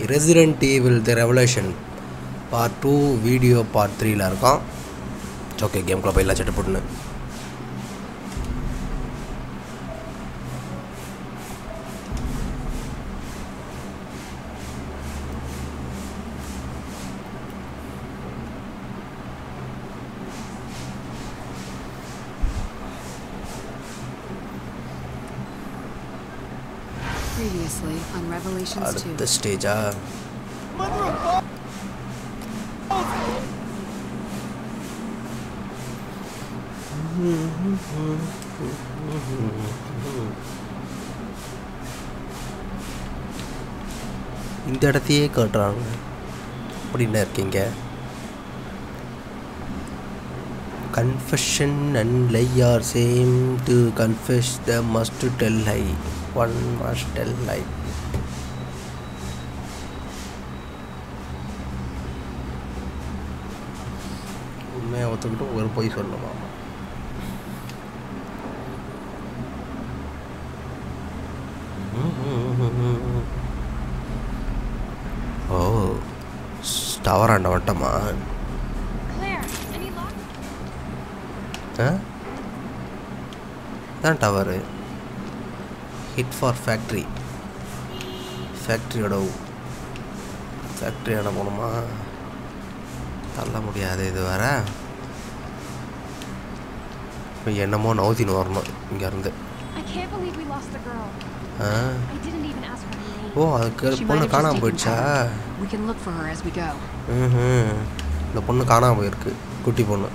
Resident evil the revelation part two video part த்ரீல இருக்கோம் okay கேம்குள்ளே போயிடலாம் சட்டு போட்டுன்னு Previously on Revelations 2. அடுத்த ஸ்டேஜா இந்த இடத்தையே காட்டுறாங்க அப்படின்னு இருக்கீங்க confession and lie are same to confess the must tell lie one must tell lie உண்மையை ஒத்துக்கிட்டு ஒரு பொய் சொல்லணுமா ஓ டவராண்ட வட்டமா Claire, any luck? ஆ தான் டவரு ஹிட் ஃபார் ஃபேக்ட்ரி ஃபேக்ட்ரியோட ஃபேக்ட்ரியோட போகணுமா தள்ள முடியாது இது வேற இப்போ என்னமோ நவுத்தின்னு வரணும் இங்கேருந்து I can't believe we lost the girl. Ah I didn't even ask her name. ஓ அதுக்கு She might பொண்ணு have just காணாமல் taken போயிடுச்சா cover. We can look for her as we go. ம் இந்த பொண்ணு காணாமல் போயிருக்கு குட்டி பொண்ணு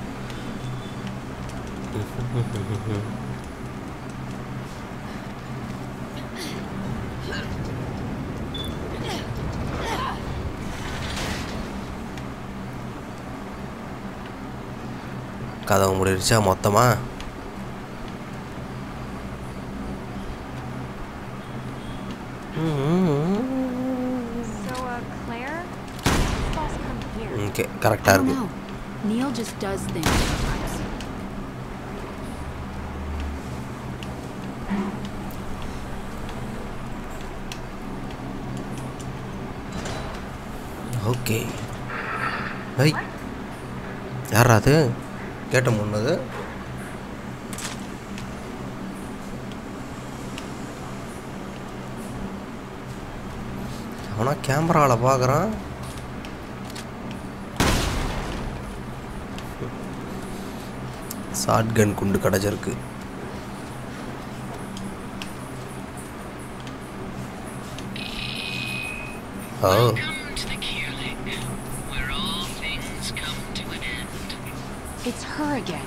கதவு முடிடுச்சா மொத்தமா So, uh, Claire? This boss come here. Okay கரெக்டாக I don't இருக்கு know. Neil just does things sometimes. Okay I யாரா அது கேட்ட முன்னது அவனா கேமராவில் பார்க்குறான் ஷார்ட் கன் குண்டு கிடச்சிருக்கு ஓ Welcome to the Kierling, where all things come to an end. It's her again.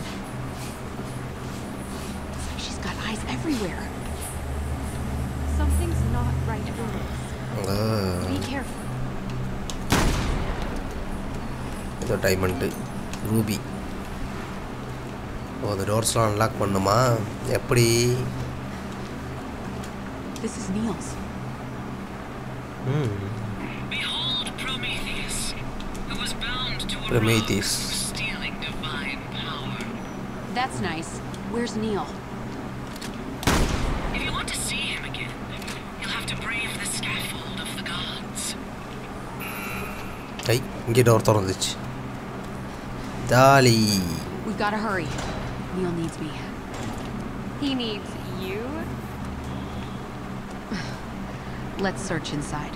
It's like she's got eyes everywhere. Something's not right with this. ஆ. Be careful. ஏதோ டைமண்ட்டு ரூபி ஓ அந்த டோர்ஸ்லாம் unlock பண்ணுமா எப்படி This is Neil's. ம் Behold Prometheus, who was bound to a Prometheus. rock for stealing divine power. That's nice. Where's Neil? If you want to see him again, you'll have to brave the scaffold of the gods. ஐ இங்கே door திறந்துச்சு ஜாலி We've got to hurry. Neil needs me. He needs you? Let's search inside.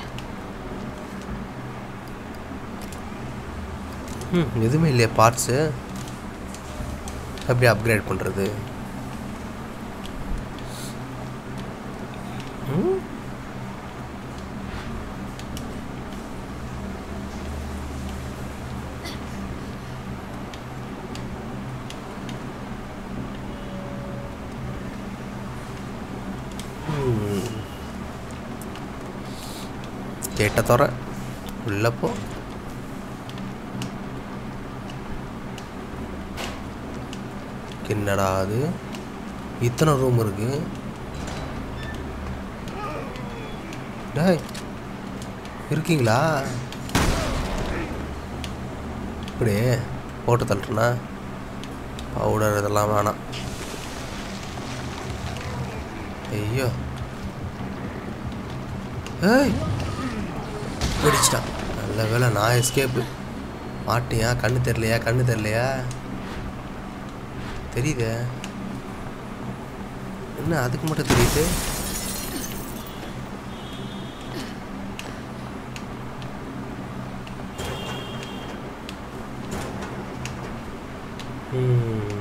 ம் எதுவுமே இல்லையா parts எப்படி upgrade பண்ணுறது ம் ம். கேட்ட தர உள்ள போ என்னடா அது இத்தனை ரூம் இருக்கு டேய் இருக்கீங்களா இப்படி போட்டு தள்ளுறேண்ணா பவுடர் இதெல்லாம் வேணாம் ஐயோ ஏய் வெடிச்சிட்டான் நல்ல வேளை நான் எஸ்கேப்பு மாட்டியா கண்ணு தெரியலையா கண்ணு தெரியலையா தெரியுதே என்ன அதுக்கு மட்டும் தெரியுது ம்.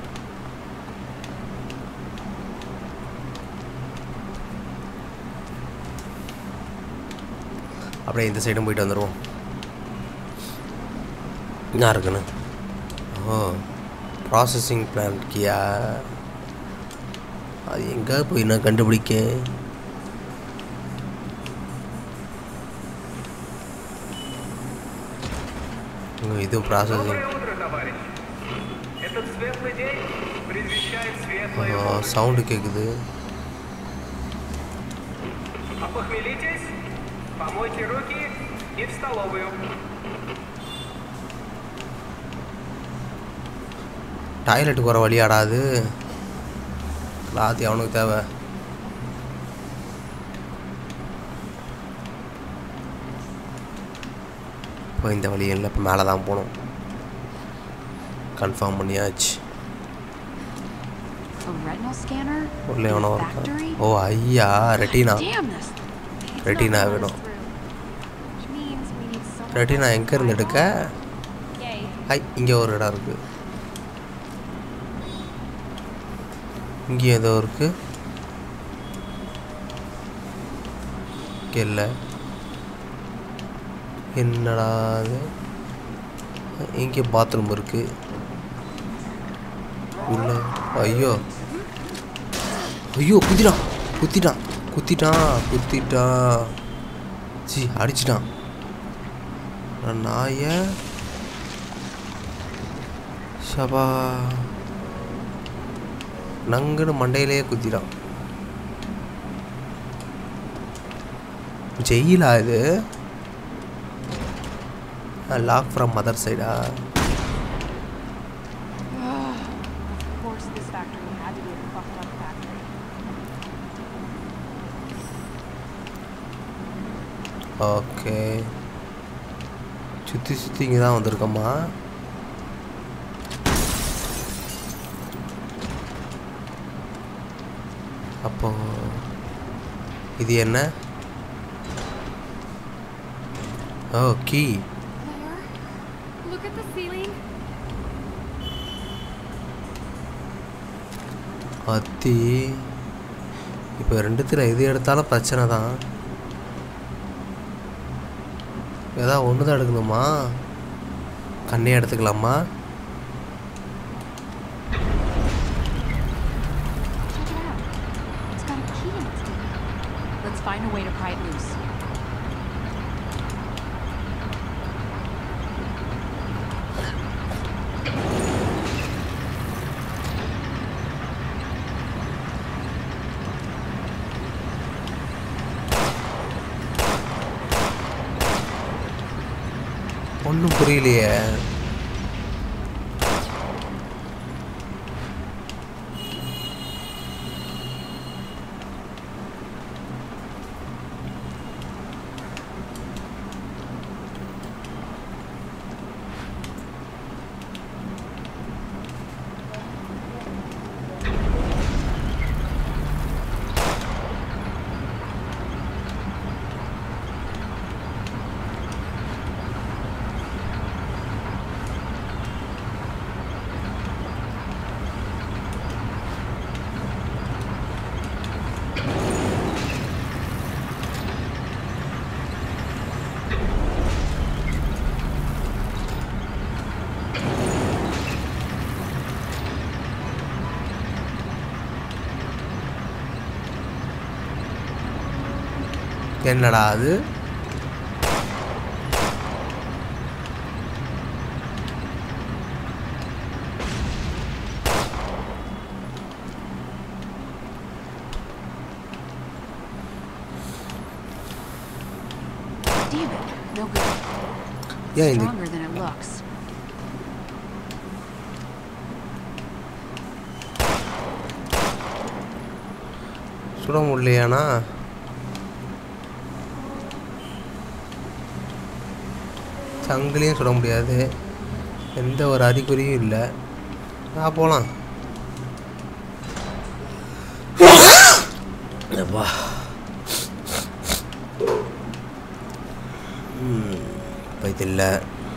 அப்படியே இந்த சைடும் போயிட்டு வந்துடுவோம் என்ன இருக்குன்னு ஓ ப்ராசஸிங் பிளான்ட் கியா அது எங்கே போய் நான் கண்டுபிடிக்க ஓ, இது ப்ராசஸிங் Доброе утро, товарищ. Этот светлый день предвещает светлое будущее. சவுண்டு கேட்குது Опохмелитесь, помойте руки и в столовую. டாய்லெட்டுக்கு வர வழியாடாது எல்லாத்தையும் அவனுக்கு தேவை இப்போ இந்த வழி இல்லை இப்போ மேலே தான் போகணும் கன்ஃபார்ம் பண்ணியாச்சு A retinal scanner? உள்ள In a எவனோ இருக்கான் factory? ஓ ஐயா retina Damn this. It's Retina not வேணும் through. Which means we need someone retina else to எங்கே இருந்து find எடுக்க out. Yay. ஐ இங்கே ஒரு இடம் இருக்குது இங்கே ஏதோ இருக்குது இங்கே இல்லை என்னடா அது இங்கே பாத்ரூம் இருக்கு உள்ள ஐயோ ஐயோ குத்திட்டான் குத்திட்டான் குத்திட்டான் குத்திட்டான் சி அடிச்சிட்டான் நான் நாயை சபா நங்குன்னு மண்டையிலேயே குத்திட்டான் ஜெயிலா இது லாக் ஃப்ரம் மதர் சைடா Of course, this factory had to be a fucked up factory. Okay சுற்றி சுற்றி இங்கே தான் வந்திருக்கோமா அப்போ இது என்ன ஓ key Claire, look at the ceiling. அத்தி இப்போ ரெண்டுத்தில் எது எடுத்தாலும் பிரச்சனை தான் ஏதாவது ஒன்று தான் எடுக்கணுமா கண்ணே எடுத்துக்கலாமா Check it out. It's got a key in its hand. Let's find a way to pry it loose. ஒன்றும் புரியலையே என்னடா அது Damn it. No good. ஏன் இந்த Stronger than it looks. சுட முடியலையாண்ணா சங்கிலியும் சுட முடியாது எந்த ஒரு அறிகுறியும் இல்லை ஆ போகலாம் அப்பா ம், இப்போ இது இல்லை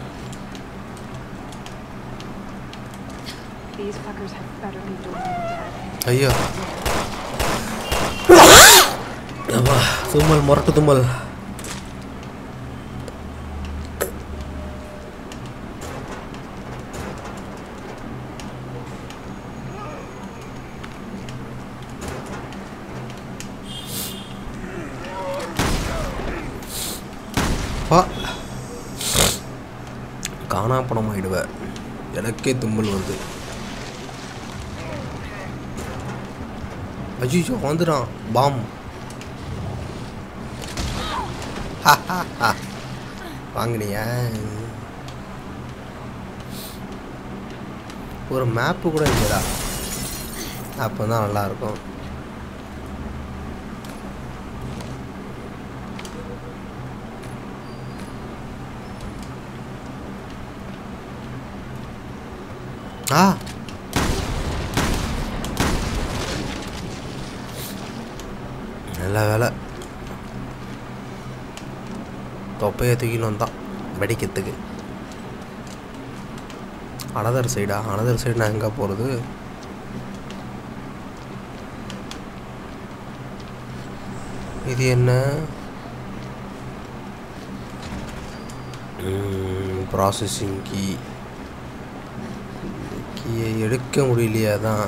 These fuckers have better be doing me dead. ஐயோ அப்பா தும்மல் முரட்டு தும்மல் பா காணாப்பணம் ஆயிடுவேன் எனக்கே தும்மல் வருது அஜிஜோ வந்துடான் பாம் வாங்கினியா ஒரு மேப்பு கூட இல்லைடா அப்போ தான் நல்லாயிருக்கும் ஆ நல்ல வேலை தொப்பையை தூக்கின்னு வந்தான் வெடிக்கிறதுக்கு அனதர் சைடா அனதர் சைடு நான் எங்கே போகிறது இது என்ன ப்ராசஸிங் கீ கீயை எடுக்க முடியலையா தான்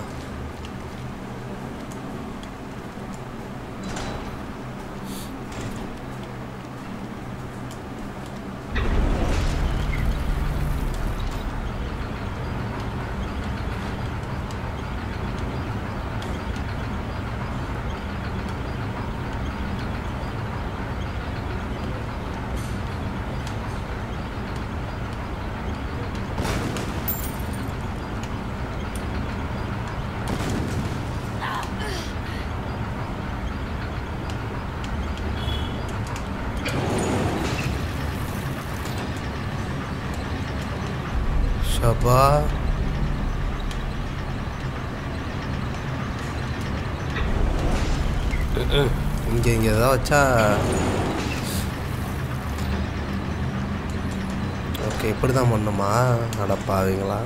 ஷபா இங்கே இங்கே ஏதாவது வச்சா ஓகே இப்படி தான் பண்ணுமா அடப்பாவீங்களா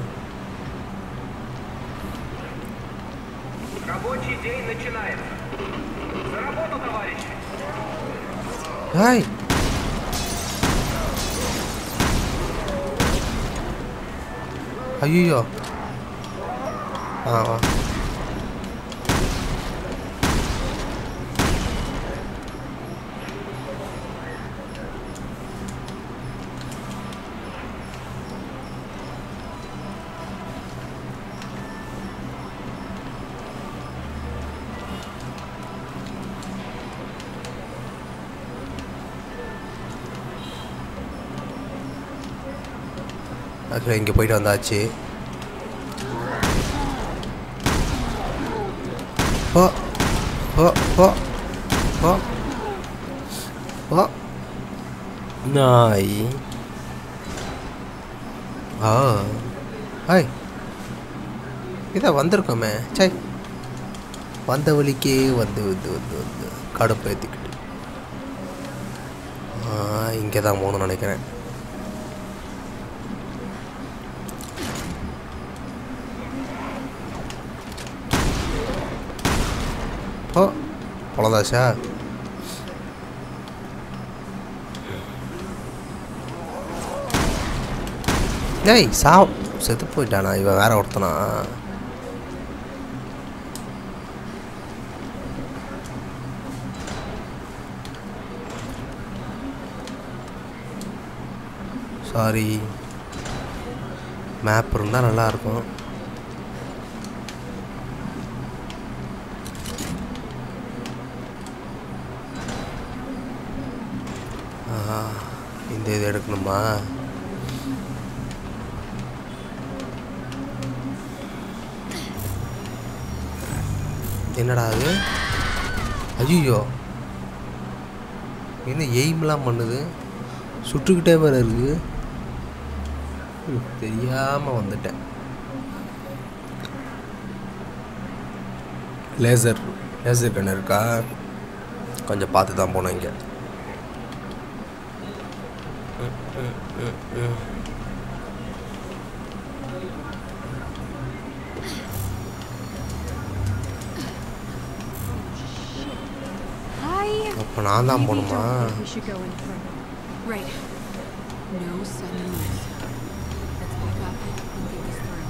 Рабочий день начинается. За работу, товарищи! ஹாய் ஐயோ ஆ வா ஆக்சுவலாக இங்கே போயிட்டு வந்தாச்சு ஓ ஓ ஓ ஓ ஓ நாய் ஆ ஹாய் இதான் வந்திருக்கோமே சை வந்த வழிக்கே வந்து வந்து வந்து வந்து கடுப்பை ஏற்றிக்கிட்டு இங்கே தான் போகணும்னு நினைக்கிறேன் ஓ பொழந்தாச்சா டேய் சாவ் செத்து போயிட்டானா இவன் வேற ஒருத்தனா சாரி மேப் இருந்தால் நல்லாயிருக்கும் ஆஹா, இந்த இது எடுக்கணுமா என்னடா அது ஐயோ என்ன எய்ம்லாம் பண்ணுது சுட்டுக்கிட்டே வேற இருக்கு ம், தெரியாம வந்துட்டேன் லேசர் லேசர் கன் இருக்கா கொஞ்சம் பார்த்து தான் போனோம் இங்கே Hi. அப்போ நான் தான் Maybe போகணுமா don't think we should go any further. Right. No sudden moves. Let's back up and get this through.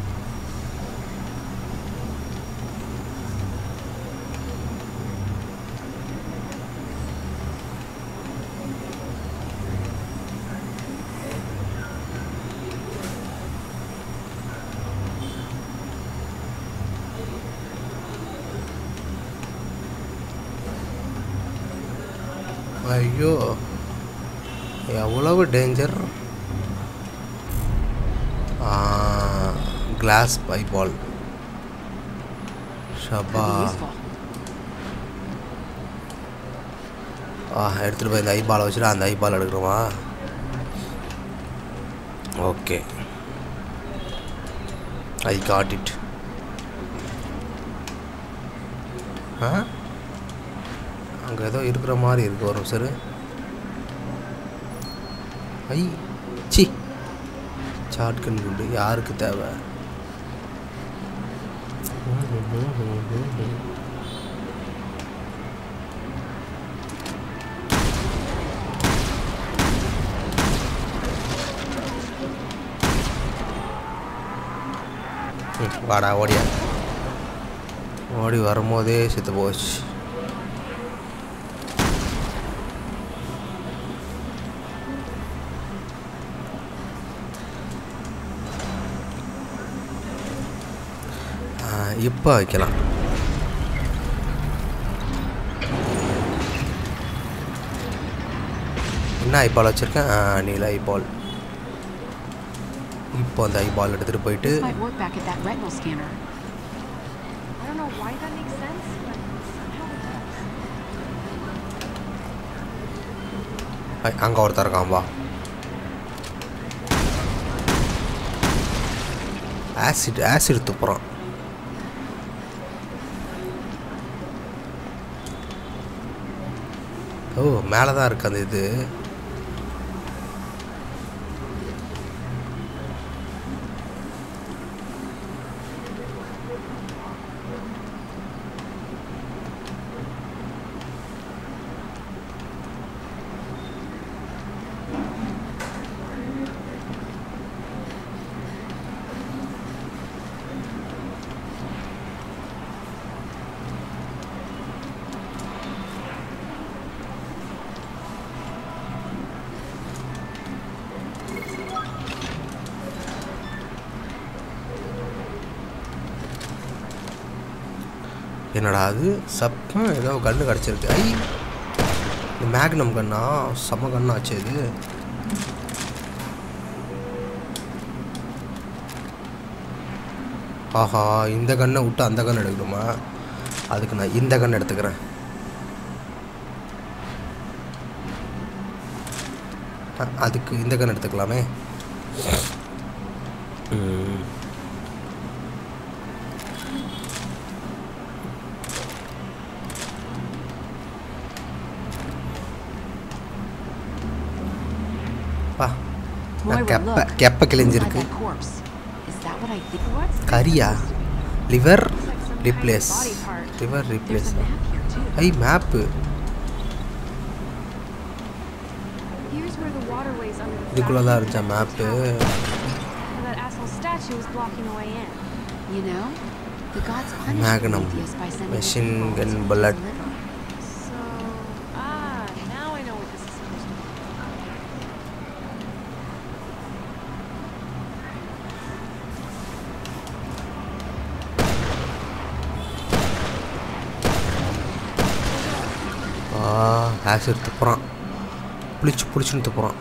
ஐயோ எவ்வளவு டேஞ்சர் கிளாஸ் பைபால் ஷபா Could be useful. ஆ எடுத்துகிட்டு போய் இந்த ஐபாலை வச்சுட்டு அந்த ஐபால் எடுக்கிறோமா ஓகே ஐ காட் இட் ஆ அங்கே ஏதோ இருக்கிற மாதிரி இருக்கு ஒரு சார் ஐ சி சாட்கன் குண்டு யாருக்கு தேவை ம், வாடா ஓடியா ஓடி வரும்போதே செத்து போச்சு இப்போ வைக்கலாம் என்ன ஐபால் வச்சுருக்கேன் நீல ஐபால் இப்போ அந்த ஐபால் எடுத்துகிட்டு போயிட்டு This might work back at that retinal scanner. I don't know why that makes sense, but somehow it does. அங்கே ஒருத்தர் இருக்கான் வா ஆசிட் ஆசிட் துப்புறான் ஓ மேலே தான் இருக்கு அந்த இது என்னடா அது சப்ப ஏதோ கன்று கிடச்சிருக்கு ஐ இது மேக்னம் கண்ணா செம கண்ணாச்சு இது ஆஹா இந்த கண்ணை விட்டு அந்த கண்ணை எடுக்கணுமா அதுக்கு நான் இந்த கண்ணை எடுத்துக்கிறேன் அ- அதுக்கு இந்த கண்ணை எடுத்துக்கலாமே ம். பா Moira, கெப்ப look. கெப்ப Inside கிழிஞ்சிருக்கு that corpse. Is that what I think? What's this கரியா supposed to be? Liver Looks like some kind of replace body part. Liver There's replace a map here too. ஐ map Here's where the waterways under the இதுக்குள்ளே தான் factory இருந்துச்சா map Where that asshole statue is blocking the way in. You know, the gods punished Magnum. Prometheus by sending the Machine people gun to bullet. deliver. So, ah, now I know what this is supposed to be. ஆ acid துப்புறான் புளிச்சு புளிச்சுன்னு துப்புறான்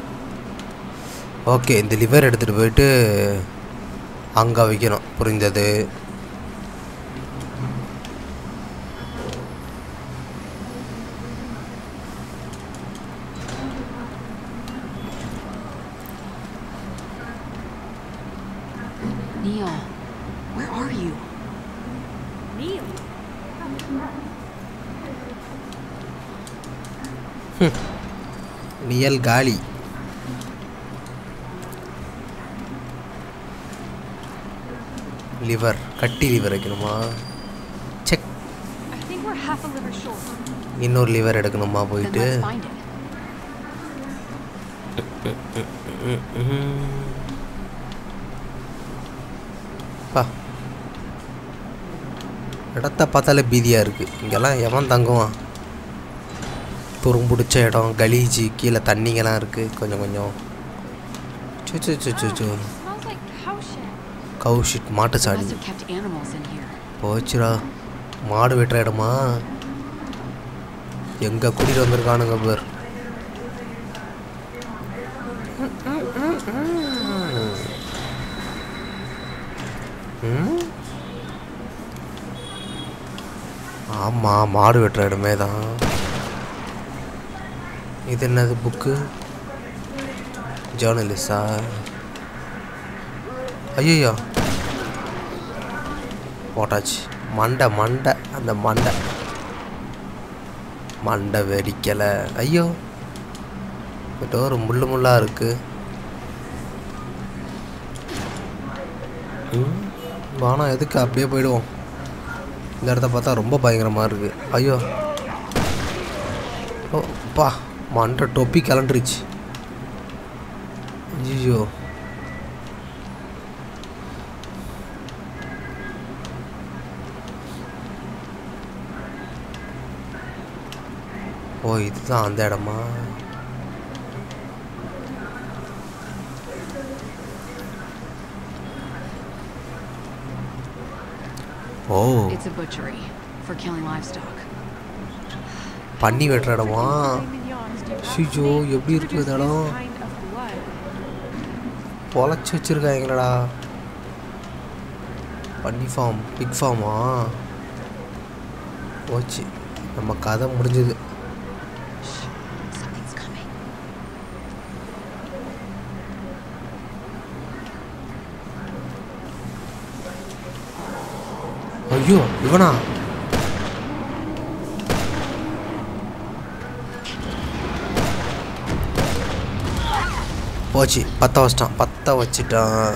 okay இந்த liver எடுத்துகிட்டு போயிட்டு அங்கே வைக்கணும் புரிந்தது Neil, where are you? Neil. Neil காலி லிவர் கட்டி லிவர் வைக்கணுமா check I think we're half a liver short. இன்னொரு லிவர் எடுக்கணுமா Then போயிட்டு let's find it. பா இடத்த பார்த்தாலே பீதியாக இருக்குது இங்கெல்லாம் எவன் தங்குவான் துரும்புடிச்ச இடம் கலீஜி கீழே தண்ணிங்கெல்லாம் இருக்குது கொஞ்சம் கொஞ்சம் சு சு சு சு Smells like cow shit. கவுஷிட் மாட்டு They சாடி must have kept animals in here. போச்சுடா மாடு வெட்டுற இடமா எங்கே கூட்டிகிட்டு வந்திருக்கானுங்க பேர் ஆமாம் மாடு வெட்டுற இடமே தான் இது என்னது புக்கு ஜேர்னலிஸ்டா ஐயோ போட்டாச்சு மண்டை மண்டை அந்த மண்டை மண்டை வெடிக்கலை ஐயோ டோர் முள்ளு முள்ளாக இருக்கு ம், வானம் எதுக்கு அப்படியே போயிடுவோம் இந்த இடத்த பார்த்தா ரொம்ப பயங்கரமாக இருக்கு ஐயோ ஓ பா மண்டை தொப்பி கிளண்டுருச்சு ஐயோ ஓ இதுதான் அந்த இடமா ஓ It's a butchery for killing livestock. பன்னி வெட்டுற இடமா Mignons do not ஷிஜோ make எப்படி இருக்கு இந்த produce இடம் this kind of blood. பொழைச்சி வச்சிருக்காங்களடா பன்னி ஃபார்ம் பிக் ஃபார்மா போச்சு நம்ம கதை முடிஞ்சது Something's coming. ஐயோ இவனா போச்சு பத்த வச்சிட்டான் பத்த வச்சிட்டான்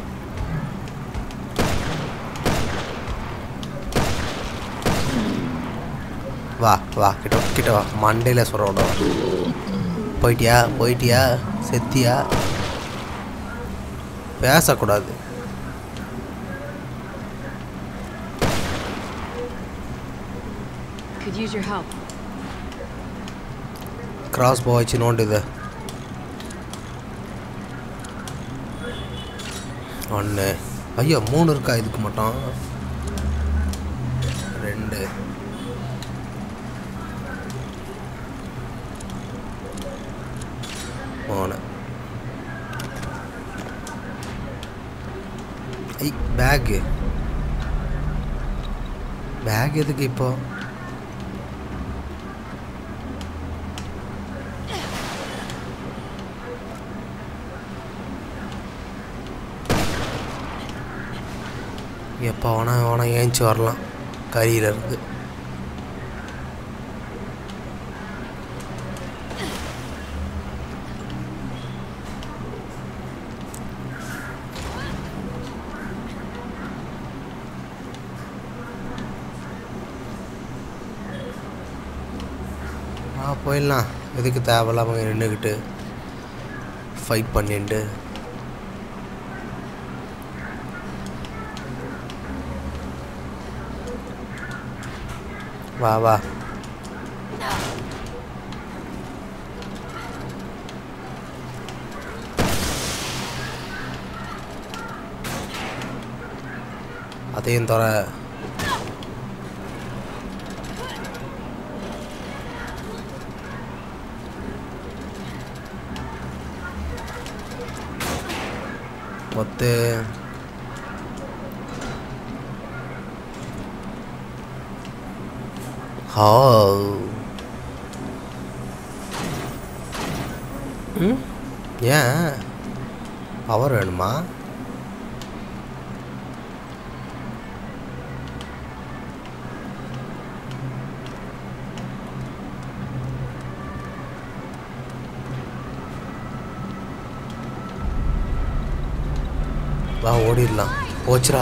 வா வா கிட்ட வா, கிட்ட வா மண்டையில் சொல்கிறோம் போயிட்டியா போயிட்டியா செத்தியா பேசக்கூடாது Could use your help. Crossbow வச்சு நோண்டுது ஒன்று ஐயோ மூணு இருக்கா இதுக்கு மட்டும் ரெண்டு மூணு ஐ பேக்கு பேக் எதுக்கு இப்போ எப்போ வேணா வேணா ஏஞ்சி வரலாம் கரியில இருந்து ஆ போயிடலாம் எதுக்கு தேவையில்லாம நின்றுக்கிட்டு ஃபைட் பண்ணிட்டு வா வா அதையும் தர ஒத்து ஹோ ம் ஏன் பவர் வேணுமா வா ஓடிடலாம் போச்சுடா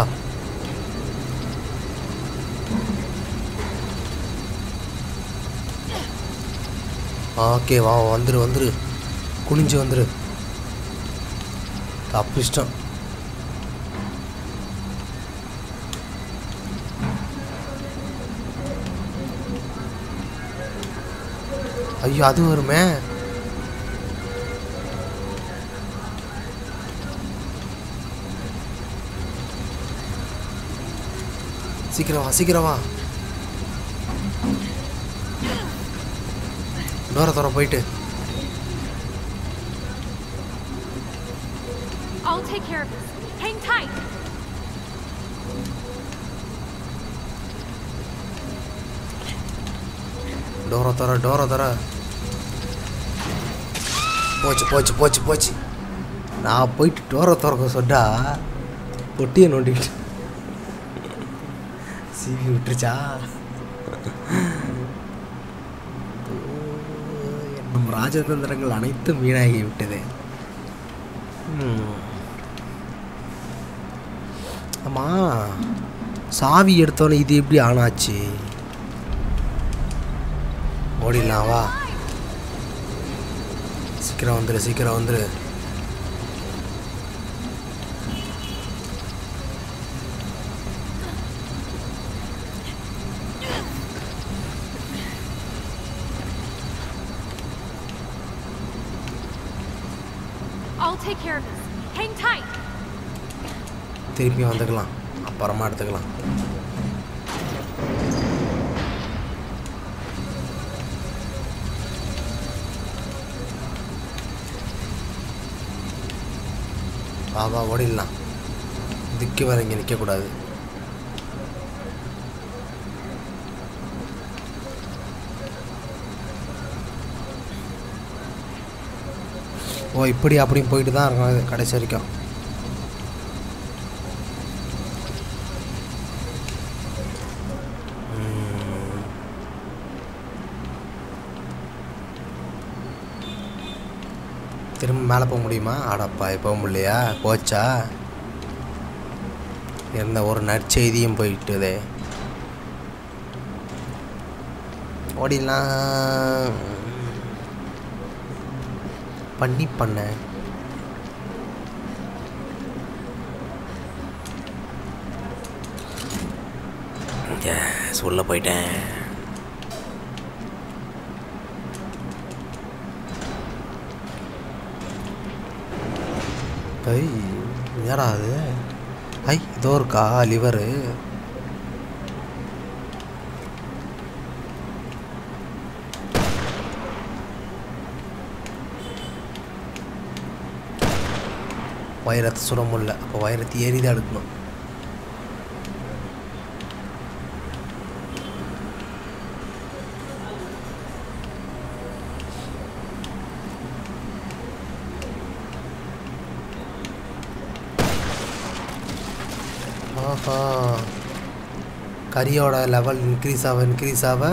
ஓகே வா வந்துரு வந்துரு குனிஞ்சு வந்துரு தப்பிச்சிட்டான் ஐயோ அது வருமே சீக்கிரம் வா சீக்கிரம் வா தூர தூரம் போயிட்டு I'll take care of this. Hang tight. டோரை தர டோரை தர போச்சு போச்சு போச்சு போச்சு நான் போயிட்டு டோரை திறக்க சொன்னா பொட்டியை நோண்டிக்கிட்டு சீவி விட்டுருச்சா நம் ராஜதந்திரங்கள் அனைத்தும் வீணாகி விட்டது ம். ஆமா சாவி எடுத்தோன்னே இது எப்படி ஆனாச்சு ஓடிடலாம் வா சீக்கிரம் வந்துரு சீக்கிரம் வந்துரு I'll take care of this. Hang tight. திருப்பி வந்துக்கலாம் அப்புறமா எடுத்துக்கலாம் வா வா ஓடிடலாம் இதுக்கு வேற இங்கே நிற்கக்கூடாது ஓ இப்படி அப்படியும் போயிட்டு தான் இருக்கணும் இது கடைசி வரைக்கும் ம். திரும்ப மேலே போக முடியுமா ஆடப்பா போக முடியலையா போச்சா எந்த ஒரு நற்செய்தியும் போயிட்டுதே ஓடிடலாம் பண்ணி பண்ண சொல்ல போயிட்டேன் ஐ என்னடா அது ஐ இதோ இருக்கா லிவரு வைரத்தை சுட முடியல அப்போ வைரத்தை ஏறி தான் எடுக்கணும் ஆஹா கரியோட லெவல் இன்க்ரீஸ் ஆக இன்க்ரீஸ் ஆக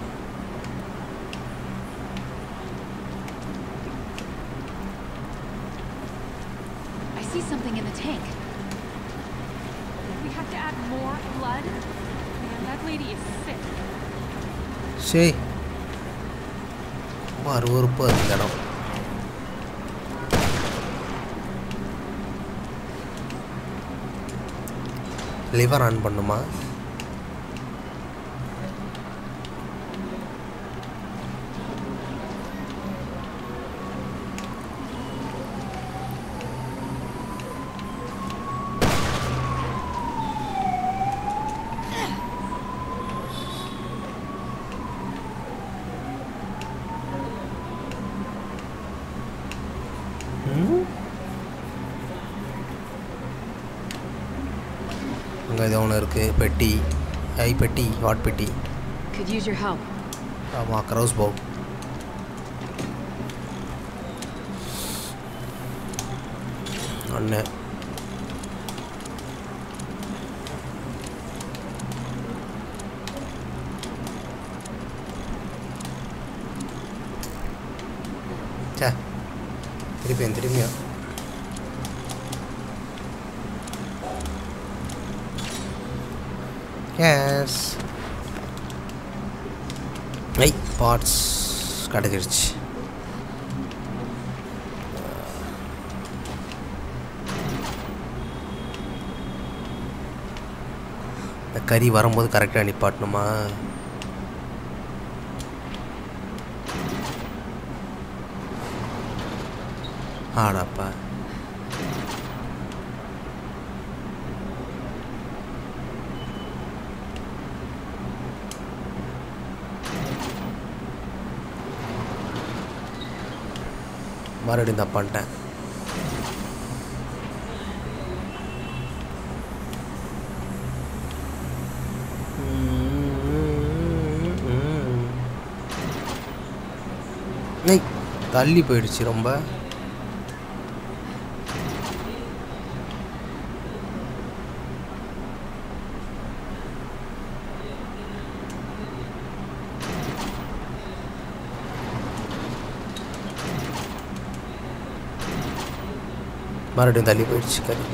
I see something in the tank. We have to add more blood. Man, that lady is sick. சே ரொம்ப அருவறுப்பாக இருக்கு இந்த இடம் லிவர் ஆன் பண்ணுமா அங்கே இது ஒன்று இருக்குது பெட்டி ஐ பெட்டி வாட் பெட்டி Could use your help. ஆமாம் க்ரௌஸ் போ ஒன்று சே திருப்பியும் திரும்பியும் எஸ் ஐ பார்ட்ஸ் கிடச்சிருச்சு இந்த கறி வரும்போது கரெக்டாக நிப்பாட்டணுமா ஆடாப்பா மறுபடியும் தப்பு பண்ணிட்டேன் ஏய், தள்ளி போயிடுச்சு ரொம்ப மறுபடியும் தள்ளி போயிடுச்சு கறி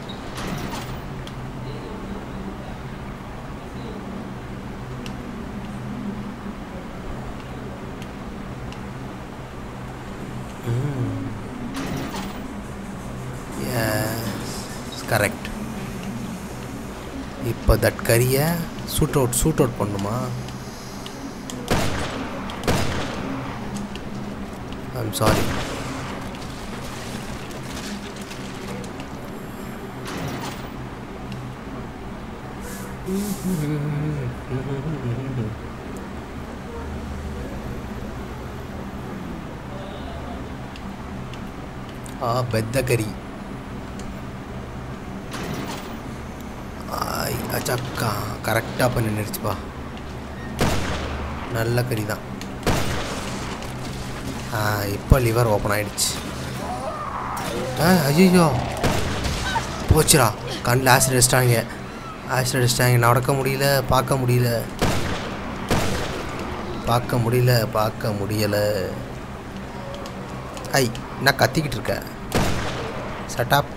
கரெக்ட் இப்போ தட் கறியை சூட் அவுட் சூட் அவுட் பண்ணுமா ஐம் சாரி ఆ పెద్ద కర్రీ ஆய் அச்சக்கா கரெக்டாக பண்ணி நிறுத்துப்பா நல்ல கறி தான் ஆ இப்போ லிவர் ஓப்பன் ஆயிடுச்சு ஆ ஐயோ போச்சுடா கண்ணில் ஆசிட் அடிச்சிட்டாங்க ஆசிட் அடிச்சிட்டாங்க நடக்க முடியல பார்க்க முடியல பார்க்க முடியல பார்க்க முடியலை ஐ என்ன கத்திக்கிட்டு இருக்க சட்டாப்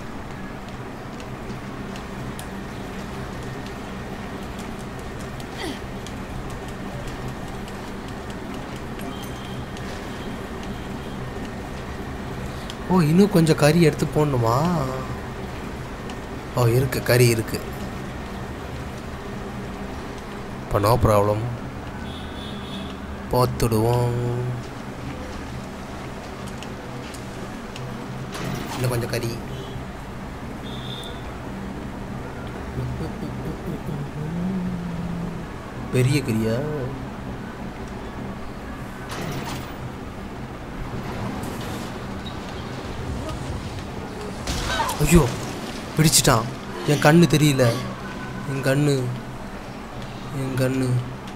ஓ இன்னும் கொஞ்சம் கறி எடுத்து போடணுமா ஓ இருக்கு கறி இருக்கு இப்போ நோ ப்ராப்ளம் போத்துடுவோம் இன்னும் கொஞ்சம் கறி பெரிய கறியா ஐயோ பிடிச்சிட்டான் என் கண்ணு தெரியல என் கண்ணு என் கண்ணு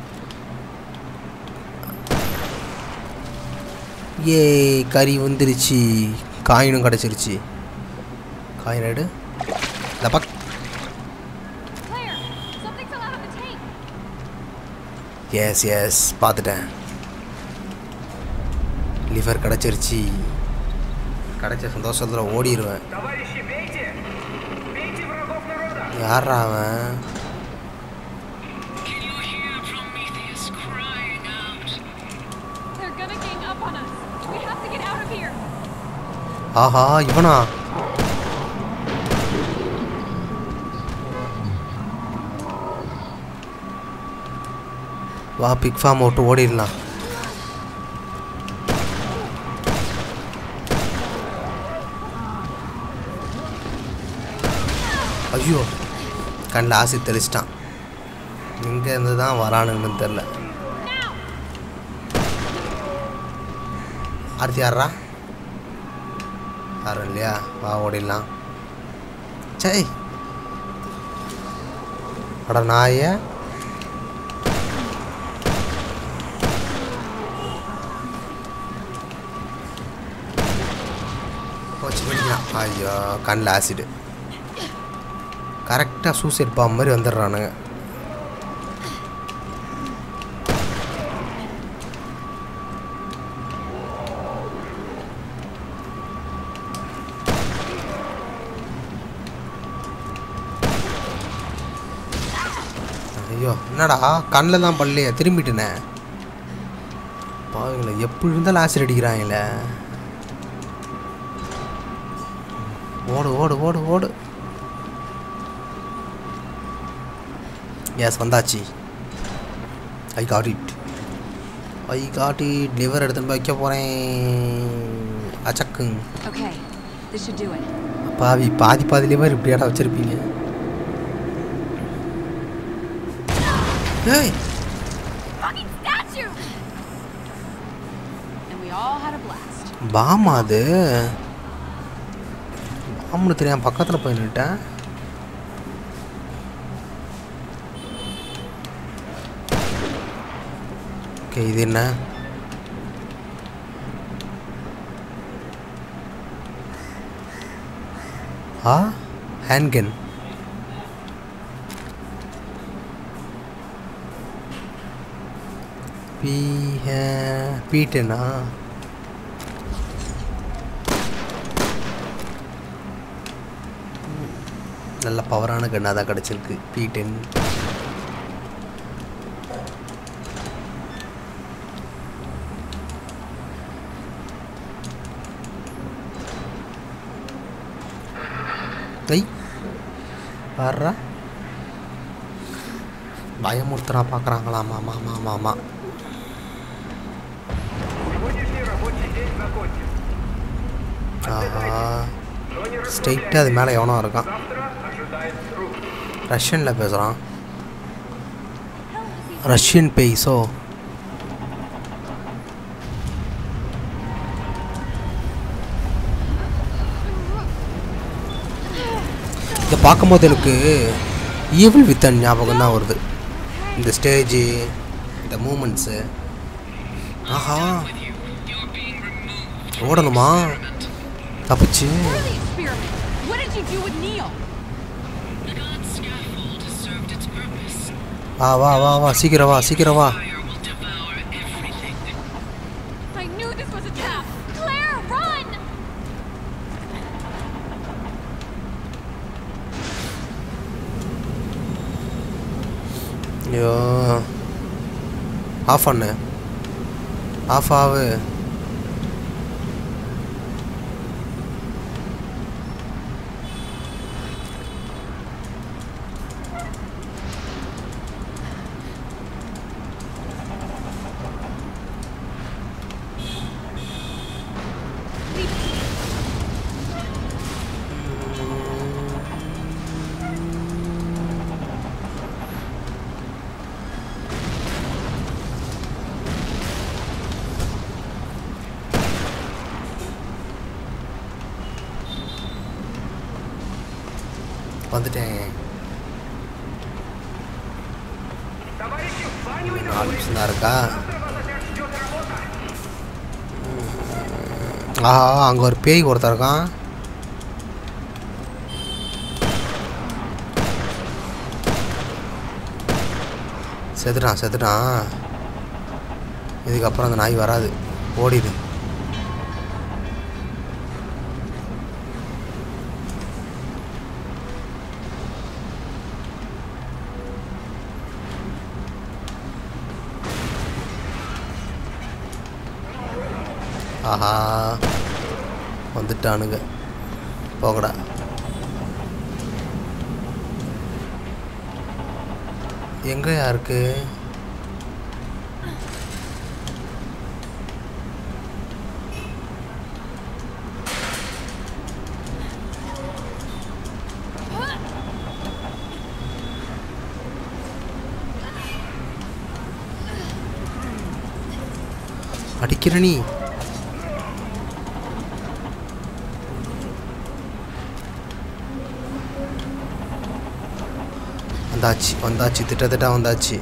ஏ கறி வந்துருச்சு காயினும் கிடச்சிருச்சு காயின் எடு இந்த bug Claire, something fell out of the tank. Yes yes பார்த்துட்டேன் லிவர் கிடச்சிருச்சு கிடைச்ச சந்தோஷத்தில் ஓடிடுவேன் Товарищи, бейте! Бейте врагов народа! யாரா அவன் Can you hear Prometheus crying out? They're gonna gang up on us. We have to get out of here. ஆஹா இவனா வா பிக் ஃபார்ம் விட்டு ஓடிடலாம் ஐயோ கண்ணில் ஆசி தெளிச்சிட்டான் எங்கே இருந்து தான் வரானுன்னு தெரில அடுத்து யாரா யாரும் இல்லையா வா ஓடிடலாம் சை அட நாய போச்சு பிடிக்கலாம் ஐயோ கண்ணில் ஆசிடு கரெக்டாக சூசைட் பாம்பு மாதிரி வந்துடுறானுங்க ஐயோ என்னடா கண்ணில் தான் பல்லையே திரும்பிட்டேனே பாவங்கள எப்படி இருந்தாலும் ஆசிட் அடிக்கிறாங்களே ஓடு ஓடு ஓடு ஓடு எஸ் வந்தாச்சு I got it I got it liver எடுத்துன்னு போய் வைக்க போகிறேன் அச்சக்குங் Okay, this should do it. பாவி பாதி பாதி லிவர் இப்படியாடா வச்சுருப்பீங்க ஏய் Fucking statue! And we all had a blast. Bama அது பாம்னு தெரியாம பக்கத்தில் போய் நின்னுட்டேன் ஓகே இது என்ன ஆ ஹேண்ட்கன் பி பீட்டனா நல்ல பவரான கன்னாக தான் கிடச்சிருக்கு பி டென் ஐ வர்றா பயமுறுத்துறா பார்க்குறாங்களாம் ஆமாம் ஆமாம் ஆமாம் ஆமாம் Сегодняшний рабочий день закончен. ஆஹா ஸ்ட்ரெயிட்டாக அது மேலே எவனோ இருக்கான் Завтра ожидает труд. ரஷ்யனில் பேசுகிறான் ரஷ்யன் பேய்ஸோ இதை பார்க்கும்போது எனக்கு ஈவில் வித்தன் ஞாபகம் தான் வருது இந்த ஸ்டேஜு இந்த மூமெண்ட்ஸு ஆஹா You're being removed. ஓடணுமா தப்பிச்சு The experiment! What did you do with Neil? The god scaffold has served its purpose. வா வா வா வா சீக்கிரம் வா சீக்கிரம் வா Fire will devour everything. I knew this was a trap! Claire, run! ஐயோ ஆஃப் பண்ணு ஆஃப் ஆகு வந்துட்டேன் Товарищи, в баню и நாலு நிமிஷம் தான் இருக்கா завтра вас опять ждет работа. ஆஹா அங்கே ஒரு பேய் ஒருத்தன் இருக்கான் செத்துட்டான் செத்துட்டான் இதுக்கப்புறம் அந்த நாய் வராது ஓடிடு ஆஹா வந்துட்டானுங்க போங்கடா எங்கயா இருக்கு அடிக்கிற நீ வந்தாச்சு வந்தாச்சு திட்டத்திட்ட வந்தாச்சு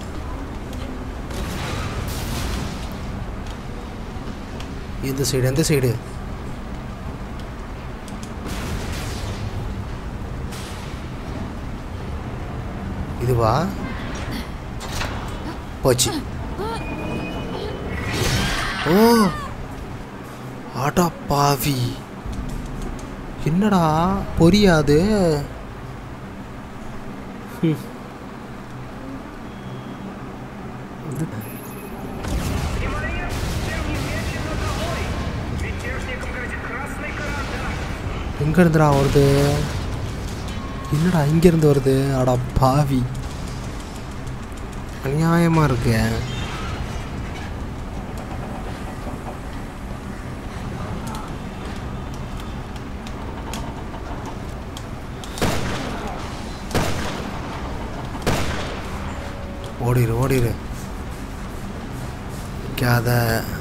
இந்த சைடு எந்த சைடு இதுவா போச்சு ஓ ஆடா பாவி என்னடா பொரியாது ம். Внимание! Всем не мечи над головой! Мятежникам грозит красный карандаш! எங்க இருந்துடா வருது என்னடா இங்கேருந்து வருது அடா பாவி அநியாயமாக இருக்கு ஓடிரு ஓடிரு நிற்காத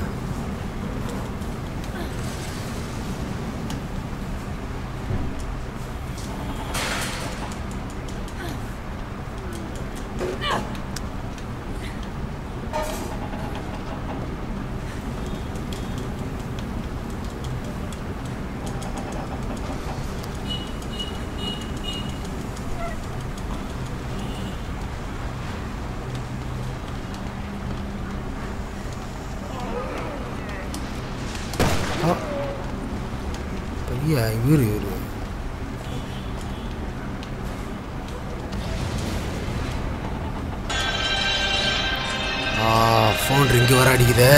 ஆ. பெரிய இவரு இவரு ஆ ஃபோன் ரிங்கு வர அடிக்குதே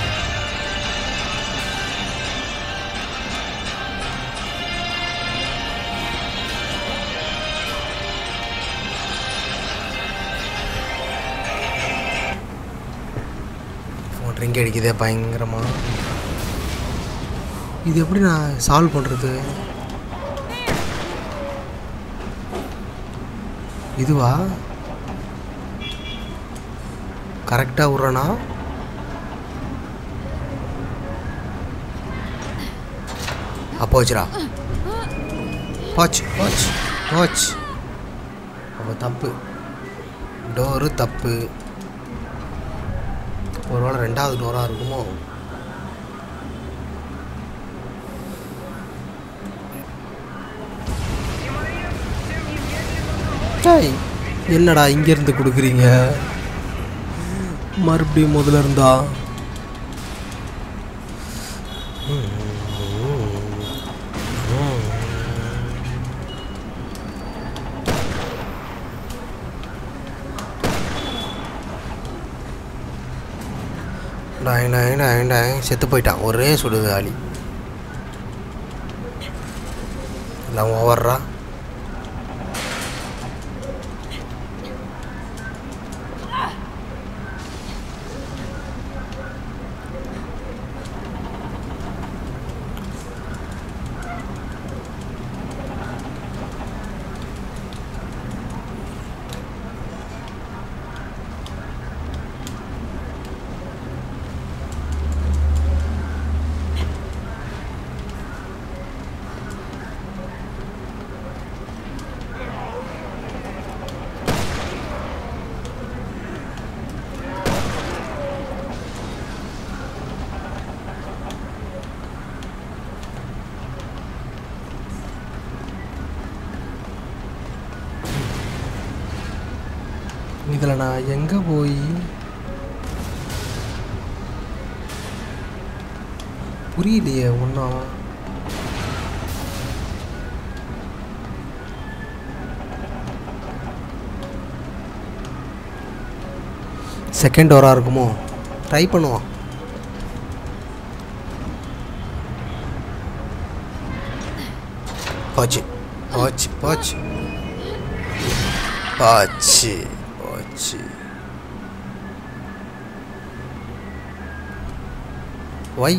ஃபோன் ரிங் அடிக்குதே பயங்கரமா இது எப்படி நான் சால்வ் பண்ணுறது இதுவா கரெக்டாக விட்றனா அப்போ வச்சுடா போச்சு போச்சு போச்சு அப்போ தப்பு டோரு தப்பு ஒரு வேளை ரெண்டாவது டோராக இருக்குமோ டேய், என்னடா இங்கேருந்து கொடுக்குறீங்க மறுபடியும் முதல்ல இருந்தா டாய் டாய் டாய் டாய் செத்து போயிட்டான் ஒரே சுடுது ஆளி எல்லாம் ஓவர்றா இதில் நான் எங்கே போய் புரியலையே ஒன்றும் செகண்ட் டோராக இருக்குமோ ட்ரை பண்ணுவோம் போச்சு போச்சு போச்சு போச்சு போச்சு ஒய்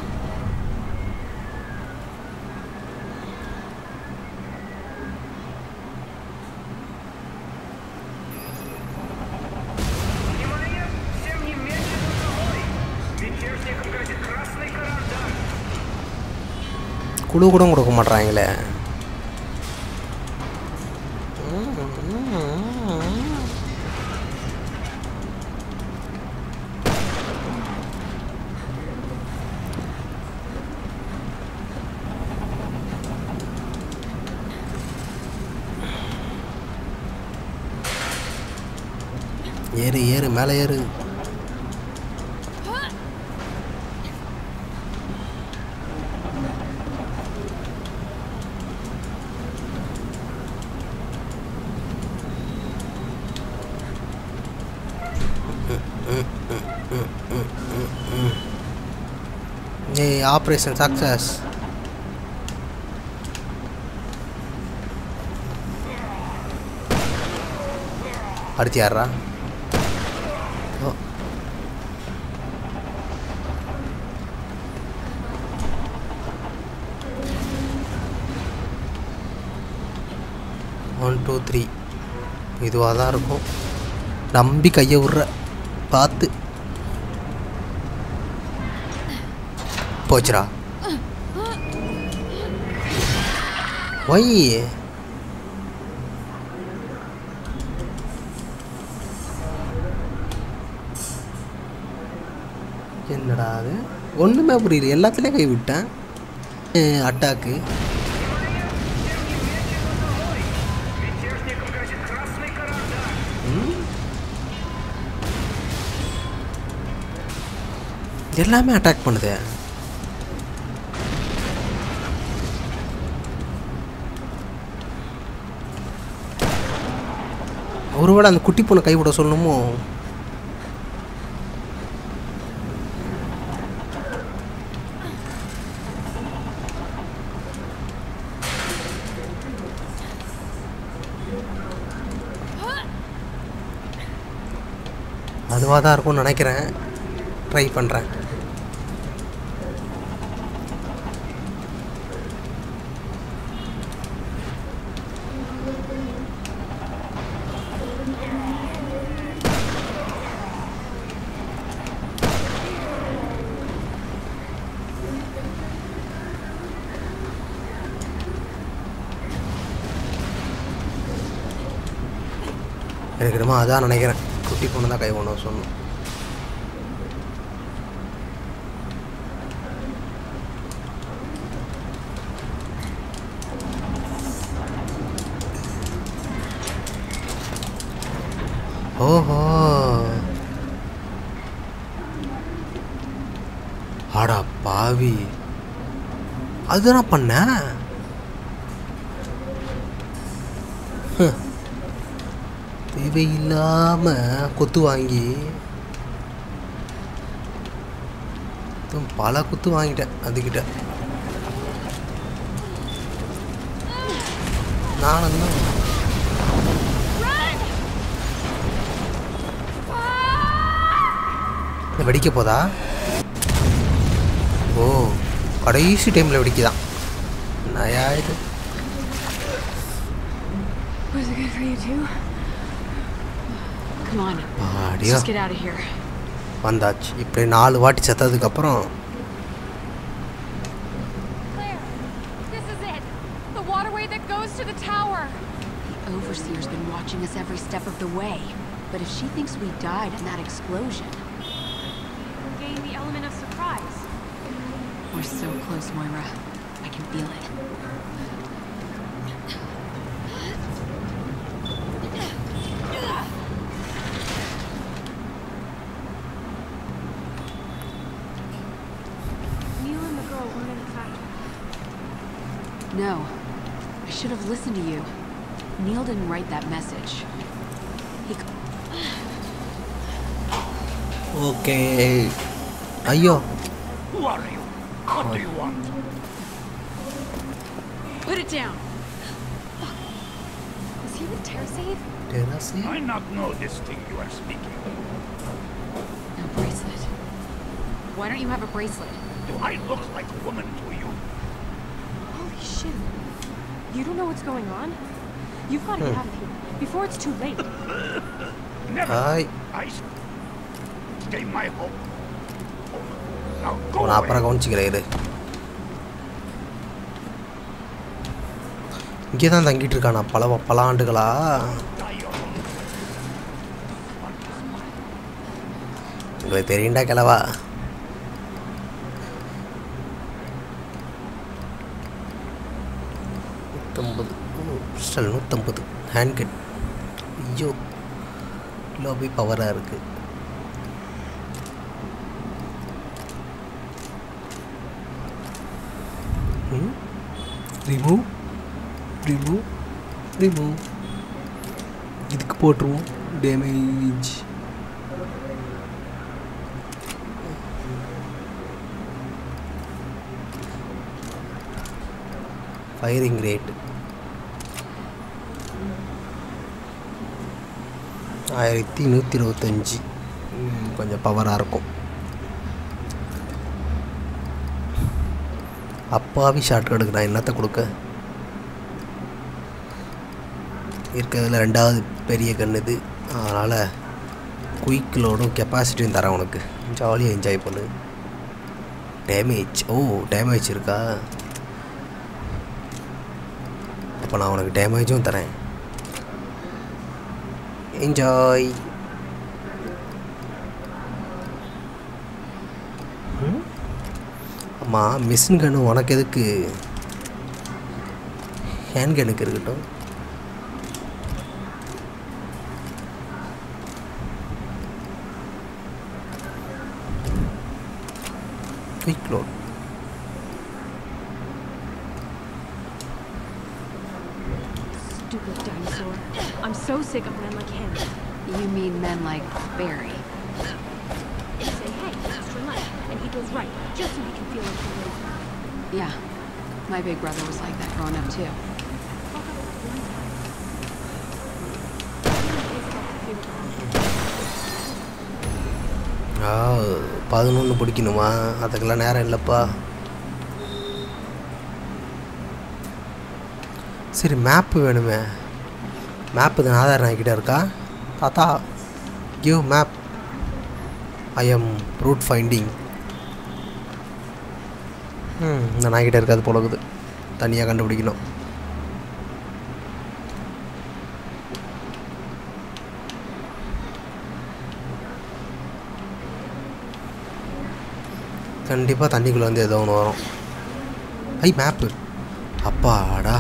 Внимание! Всем немедленно домой! Мятежникам грозит красный карандаш! குழு கூட கொடுக்க மாட்றாங்களே ஏறு ஏறு மேலே ஏறு ம் ஏய் ஆப்ரேஷன் சக்ஸஸ் அடுத்து யாரா ஓ ஒன் டூ த்ரீ இதுவாக தான் இருக்கும் நம்பி கையை விட்ற பார்த்து போச்சுடா ஒய் என்னடா அது ஒன்றுமே புரியல எல்லாத்துலேயும் கை விட்டேன் அட்டாக்கு Мятежникам грозит красный карандар. எல்லாமே அட்டாக் பண்ணுது ஒருவேளை அந்த குட்டி பொண்ணை கைவிட சொல்லணுமோ அதுவாக தான் இருக்கும்னு நினைக்கிறேன் ட்ரை பண்ணுறேன் எனக்கு என்னமோ அதான் நினைக்கிறேன் குட்டி பொண்ணு தான் கை கொண்டு சொன்னோம் ஓஹோ ஆடா பாவி அதுதான் பண்ண தேவையில்லாம கொத்து வாங்கி மொத்தம் பல குத்து வாங்கிட்டேன் அதுக்கிட்ட நானும் தான் இந்த வெடிக்க போதா ஓ கடைசி டைமில் வெடிக்குதான் நயா இது Was it good for you too? Come on. Let's பாடியா just get out of here. வந்தாச்சு இப்படி நாலு வாட்டி செத்ததுக்கப்புறம் Claire, this is it. The waterway that goes to the tower. The Overseer's been watching us every step of the way. But if she thinks we died in that explosion, Gain the element of surprise. we're so close, Moira. I can feel it. Neil and the girl weren't in the factory. No. I should have listened to you. Neil didn't write that message. He c- okay ஐயோ Who are you? What do you want? Put it down! Is he with Terrasave? டெரசி I not know this thing you are speaking. No bracelet. Why don't you have a bracelet? Do I look like a woman to you? Holy shit. You don't know what's going on? You've got to get out of here before it's too late. Never. Hi I s- stay my home. Now go உன்னை அப்புறம் away. கவனிச்சிக்கிறேன் இரு இங்கே தான் தங்கிட்டு இருக்கானா பல பல ஆண்டுகளா Die alone. உங்களுக்கு தெரியுண்டா கிளவா நூற்றம்பது பிஸ்டல் நூற்றம்பது ஹேண்ட் கட் ஐயோ லோபி பவராக இருக்குது ரிமூவ் ரிமூவ் ரிமூவ் இதுக்கு போட்டுருவோம் டேமேஜ் ஃபயரிங் ரேட் ஆயிரத்தி நூற்றி இருபத்தஞ்சி ம், கொஞ்சம் பவராக இருக்கும் அப்பாவி ஷார்ட்கட்டுக்கு நான் என்னத்தை கொடுக்க இருக்கிறதுல ரெண்டாவது பெரிய கன் இது அதனால் குயிக் லோடும் கெப்பாசிட்டியும் தரேன் உனக்கு ஜாலியாக என்ஜாய் பண்ணு டேமேஜ் ஓ டேமேஜ் இருக்கா அப்போ நான் உனக்கு டேமேஜும் தரேன் என்ஜாய் அம்மா மிஷின் கன்று உனக்கு எதுக்கு ஹேண்ட் கனுக்கு இருக்கட்டும் quick load Stupid dinosaur. I'm so sick of men like him. You mean men like Barry? They say, hey, it's your life, and he goes right, just so he can feel like he knows you. Yeah. My big brother was like that growing up too. Talk about it one time. He is about to feel the ஆ பதினொன்று பிடிக்கணுமா அதுக்கெல்லாம் நேரம் இல்லைப்பா சரி map வேணுமே map இது ஆதார் நாய்கிட்ட இருக்கா தாத்தா give map I am route finding ம் இந்த நாய்கிட்ட இருக்காது போல இருக்குது தனியாக கண்டுபிடிக்கணும் கண்டிப்பாக தண்ணிக்குள்ளே வந்து ஏதோ ஒன்று வரும் ஐ மேப்பு அப்பாடா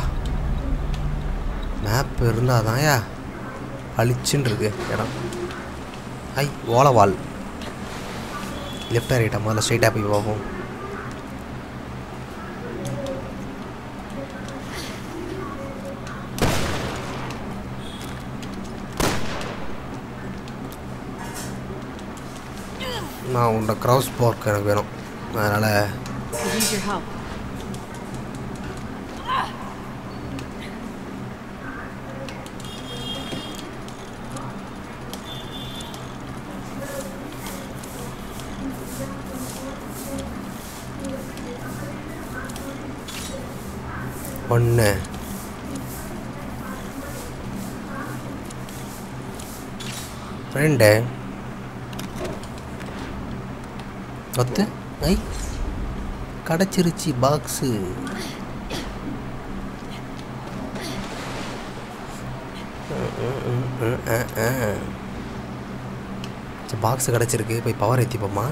மேப் இருந்தால் தான்யா அழிச்சுன்னு இருக்கு இடம் ஐ ஓலவால் லெஃப்ட் ரைட்டா முதல்ல ஸ்ட்ரைட்டாக போய் பார்ப்போம் நான் உன்னோட க்ரௌஸ் பார்க் எனக்கு வேணும் அதனால் I need your help. ஒன்று ரெண்டு பத்து ஐ கிடச்சிருச்சு பாக்ஸு பாக்ஸ் கிடச்சிருக்கு போய் பவர் ஏற்றிப்போம்மா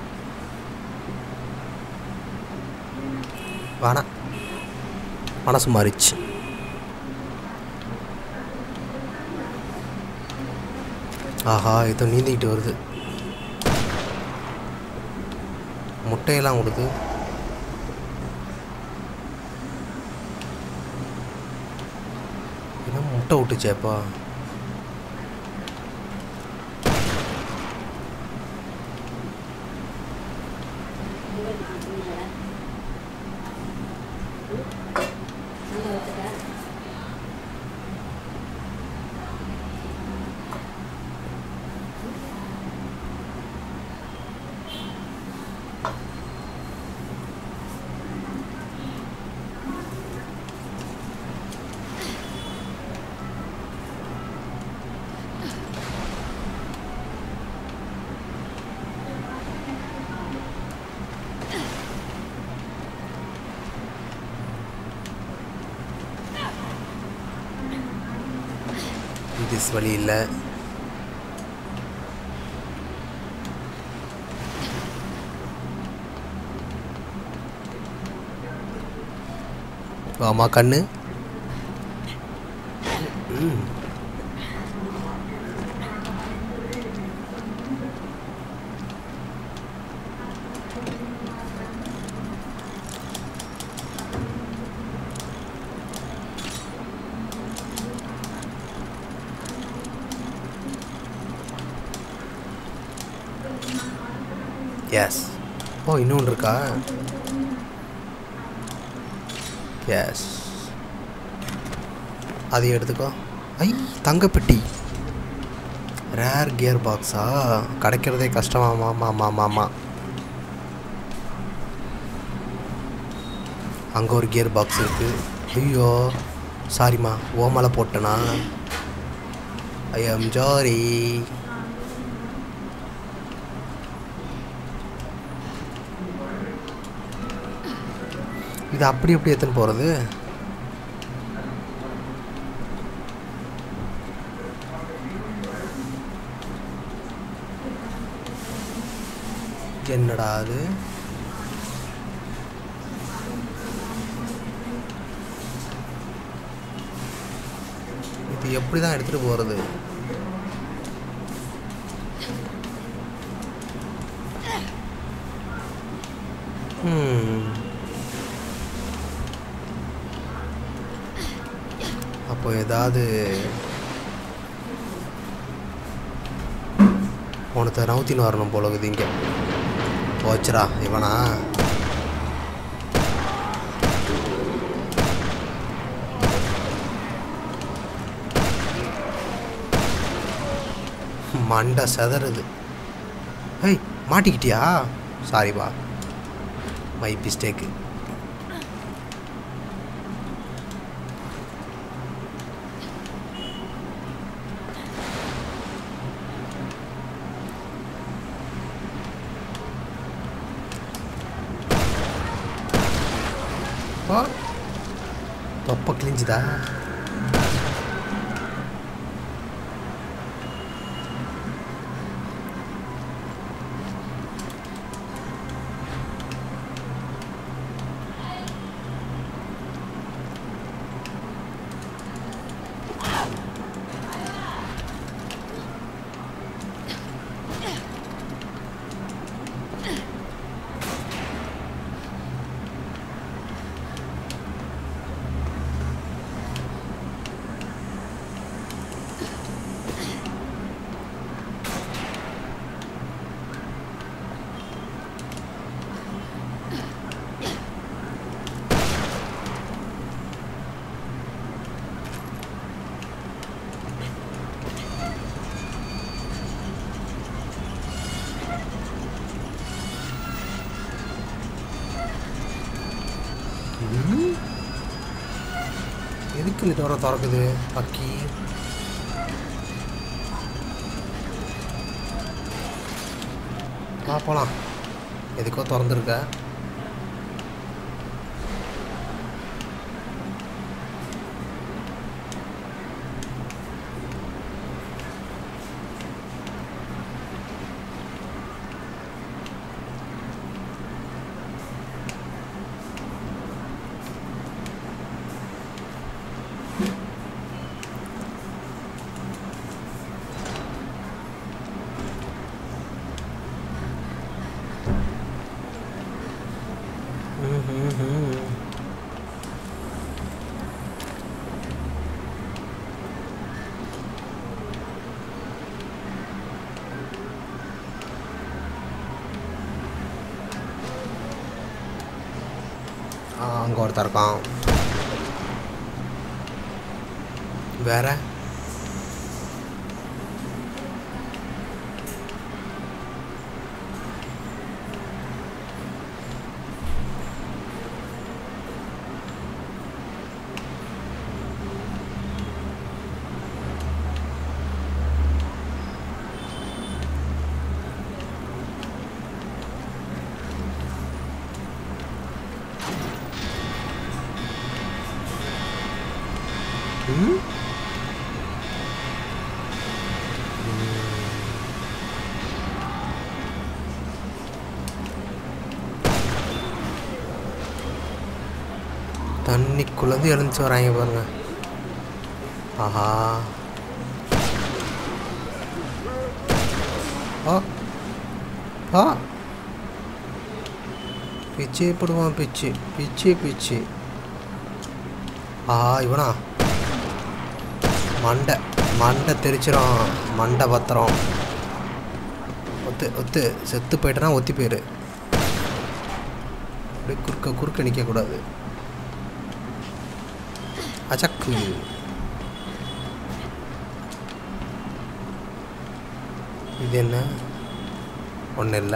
வேணாம் மனசு மாறிச்சு ஆஹா ஏதோ நீந்திக்கிட்டு வருது முட்டையெல்லாம் கொடுத்து என்ன முட்டை விட்டுச்சேப்பா இது வழி இல்லை ஆமா கண்ணு ம். எஸ் ஓ இன்னொன்று இருக்கா எஸ் அதையும் எடுத்துக்கோ ஐ தங்கப்பெட்டி ரேர் கியர் பாக்ஸா கிடைக்கிறதே கஷ்டமாமா மாமா மாமா அங்கே ஒரு கியர் பாக்ஸ் இருக்குது ஐயோ சாரிம்மா ஓ மேலே போட்டேனா ஐ எம் ஜாரி இது அப்படி எப்படி எத்தனை போகிறது என்னடா அது இது எப்படி தான் எடுத்துகிட்டு போகிறது அப்போ ஏதாவது உனத்தை நவுத்தின்னு வரணும் போல இருக்குது இங்கே போச்சுடா இவனா மண்டை செதறுது ஹேய் மாட்டிக்கிட்டியா சாரிப்பா மை மிஸ்டேக்கு ஓ தொப்பை கிழிஞ்சுதா எதுக்கு இந்த டோரை திறக்குது பக்கி வா போகலாம் எதுக்கோ திறந்துருக்க அங்கே ஒருத்தன் இருக்கான் வேற ம் தண்ணிக்குள்ளேருந்து எழுந்துச்சு வராங்க பாருங்க ஆஹா ஆ ஆ பிச்சே போடுவான் பிச்சு பிச்சு பிச்சு ஆஹா இவனா மண்டை மண்டை தெரிச்சிரும் மண்டை பத்திரம் ஒத்து ஒத்து செத்து போயிட்டனா ஒத்தி போயிரு அப்படியே குறுக்க குறுக்க நிற்கக்கூடாது அச்சக்கு இது என்ன ஒன்றும் இல்லை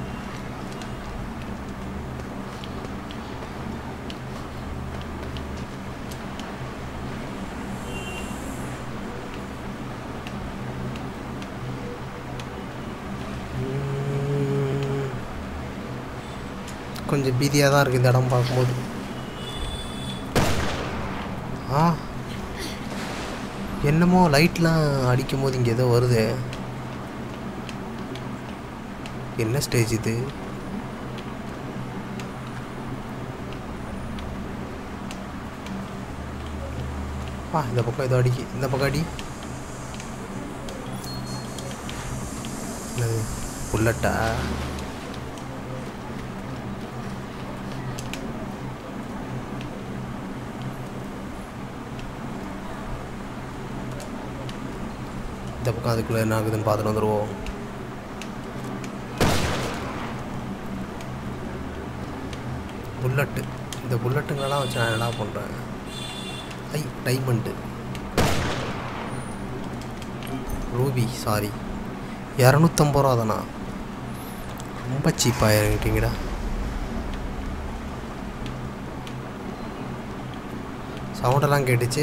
உம், கொஞ்சம் பீதியாக தான் இருக்குது இந்த இடம் பார்க்கும்போது ஆ என்னமோ லைட்லாம் அடிக்கும் போது இங்கே ஏதோ வருது என்ன ஸ்டேஜ் இது ஆ இந்த பக்கம் ஏதோ அடிக்கு இந்த பக்கம் அடி என்னது புல்லட்டா இந்த பக்கம் அதுக்குள்ளே என்ன ஆகுதுன்னு பார்த்துட்டு வந்துடுவோம் புல்லட்டு இந்த புல்லட்டுங்களெல்லாம் வச்சு நான் என்னடா பண்ணுறேன் ஐ டைமண்டு ரூபி சாரி இரநூத்தம்பது ரூபா தானா ரொம்ப சீப்பாக இறங்கிட்டீங்கடா சவுண்டெல்லாம் கேட்டுச்சு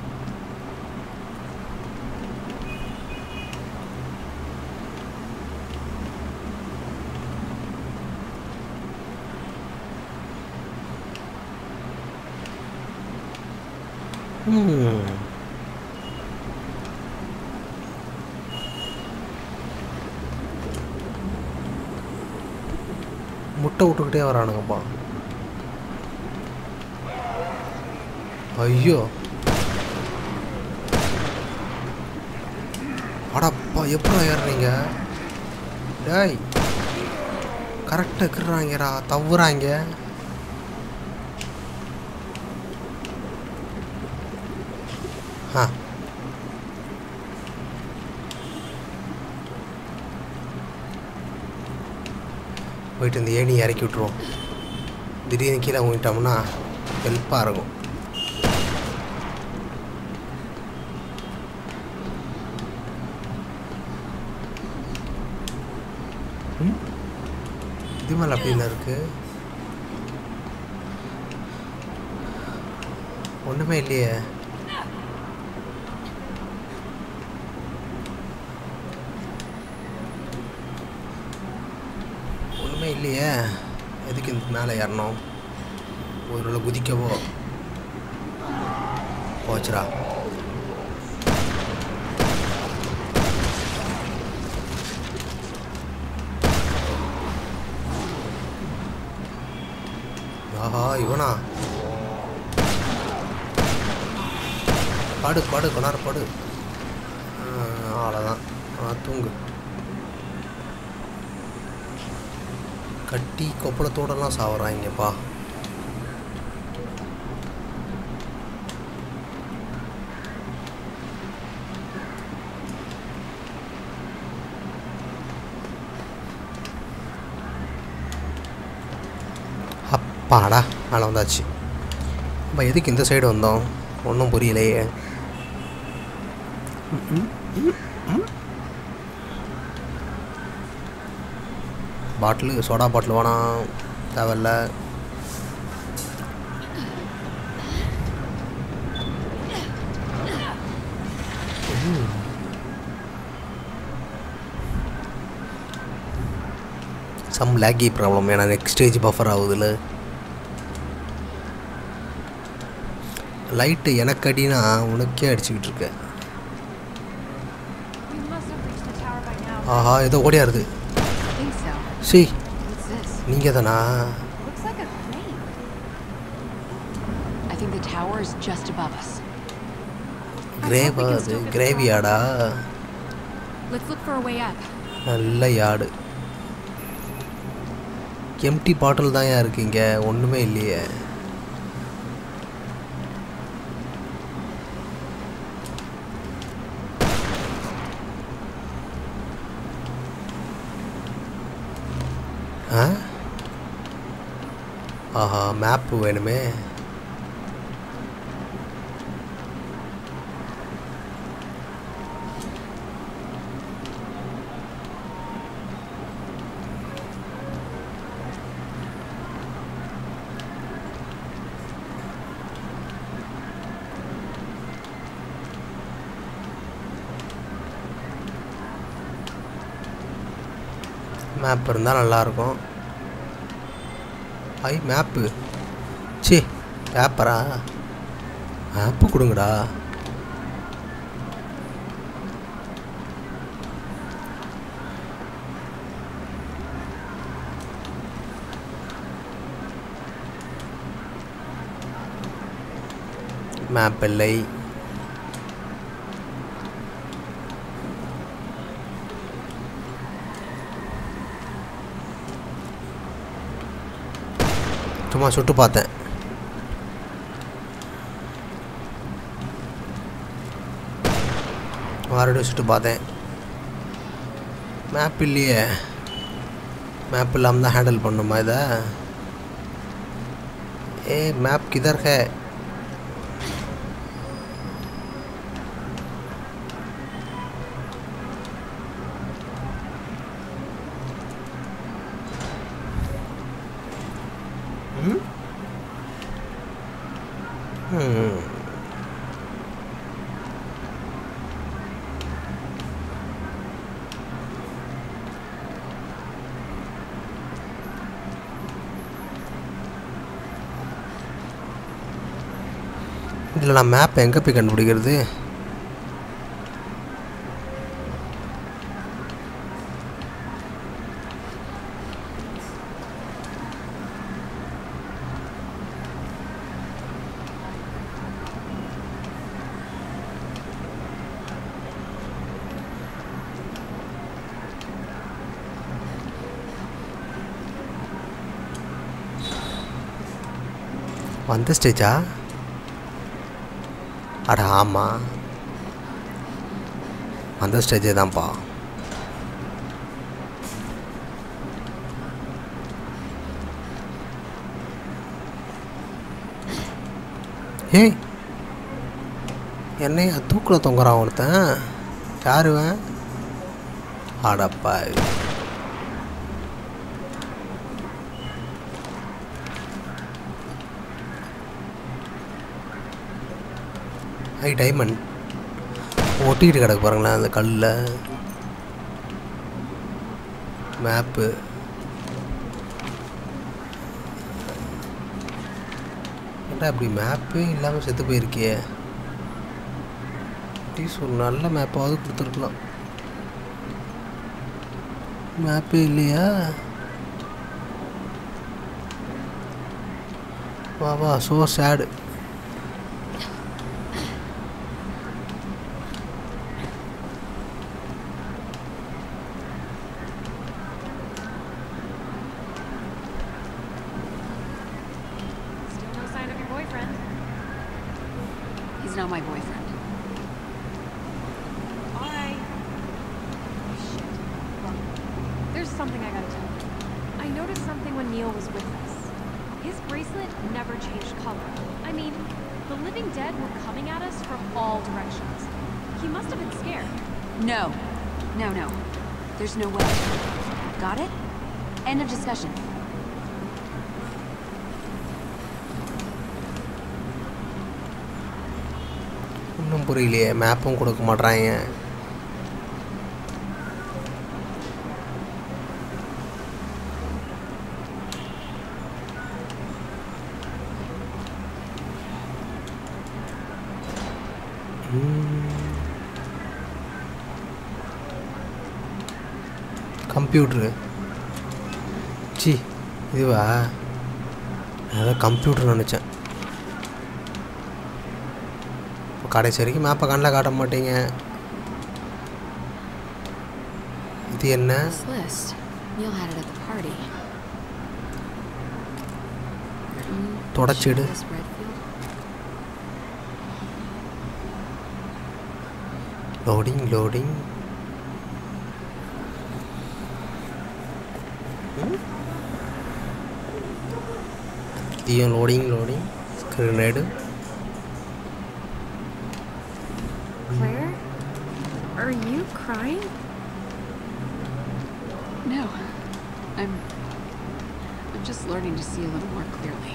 Hmm. முட்டை விட்டுக்கிட்டே வரானுங்கப்பா ஐயோ அடப்பா எப்படா ஏறுறீங்க டேய் கரெக்டாக இருக்கிறாங்கடா தவுறாங்க ஆ போயிட்டு இந்த ஏணி இறக்கி விட்ருவோம் திடீர்னு கீழே ஊங்கிட்டோம்னா ஹெல்ப்பாக இருக்கும் ம்? இது மேலே அப்படின்னு இருக்கு ஒன்றுமே இல்லையே ஒன்றுமே இல்லையே எதுக்கு இந்த மேலே ஏறணும் ஒரு வேளை குதிக்கவோ போச்சுடா ஆஹா இவனா படு படு கொண்டாரு படு அவ்வளோதான் ஆ தூங்கு கட்டி கொப்பளத்தோடலாம் சாவறாங்கப்பா அப்பாடா மேலே வந்தாச்சு அப்போ எதுக்கு இந்த சைடு வந்தோம் ஒன்றும் புரியலையே பாட்டிலு சோடா பாட்டில் வேணாம் தேவையில்ல சம் லேக்கி ப்ராப்ளம் ஏன்னா நெக்ஸ்ட் ஸ்டேஜ் பஃபர் ஆகுதுல லைட்டு எனக்கு அடினா உனக்கே அடிச்சுக்கிட்டு இருக்க We must have reached the tower by now. ஆஹா ஏதோ ஓடியாருது I think so. சி What's this? நீங்கள் தானா Looks like a crane. I think the tower is just above us. கிரேவா அது கிரேவியாடா Let's look for a way up. நல்ல யாடு empty பாட்டில் தான் இருக்கீங்க ஒன்றுமே இல்லையே ஆ ஆஹா மேப்பு வேணுமே மேப் இருந்தால் நல்லாயிருக்கும் ஐ மேப்பு சி பேப்பரா மேப்பு கொடுங்கடா மேப் இல்லை சும்மா சுட்டு பார்த்தேன் மறுபடியும் சுட்டு பார்த்தேன் மேப் இல்லையே மேப் இல்லாமல் தான் ஹேண்டில் பண்ணுமா இதை ஏ मैप किधर है हम्म? हम्म இதில் நான் மேப் எங்கே போய் கண்டுபிடிக்கிறது வந்த ஸ்டேஜா அட ஆமாம் அந்த ஸ்டேஜே தான்ப்பா ஏய் என்னைய தூக்கில் தொங்குறான் ஒருத்தன் யாருவன் அடப்பா ஐ டைமண்ட் ஒட்டிக்கிட்டு கிடக்கு பாருங்களேன் அந்த கல்லில் மேப்பு ஏன்டா அப்படி மேப்பே இல்லாமல் செத்து போயிருக்கியே அட்லீஸ்ட் ஒரு நல்ல மேப்பாவது கொடுத்துருக்கலாம் மேப்பே இல்லையா வா வா so sad Still no sign of your boyfriend. He's not my boyfriend. Alright. Shit. Look, there's something I gotta tell you. I noticed something when Neil was with us. His bracelet never changed color. I mean, the living dead were coming at us from all directions. He must have been scared. No. No, no. There's no way. Got it? End of discussion. ஒன்றும் புரியலையே மேப்பும் கொடுக்க மாட்றாங்க computer C இதுவா நான் ஏதோ computer நினச்சேன் இப்போ கடைசி வரைக்கும் மேப்பை கண்ணில் காட்ட மாட்டீங்க இது என்ன This list. Neil had it at the party. Hmm, தொடச்சிடு This Redfield. லோடிங் லோடிங் இதையும் லோடிங் லோடிங் ஸ்க்ரீனேடு Claire? Are you crying? No. I'm. I'm just learning to see a little more clearly.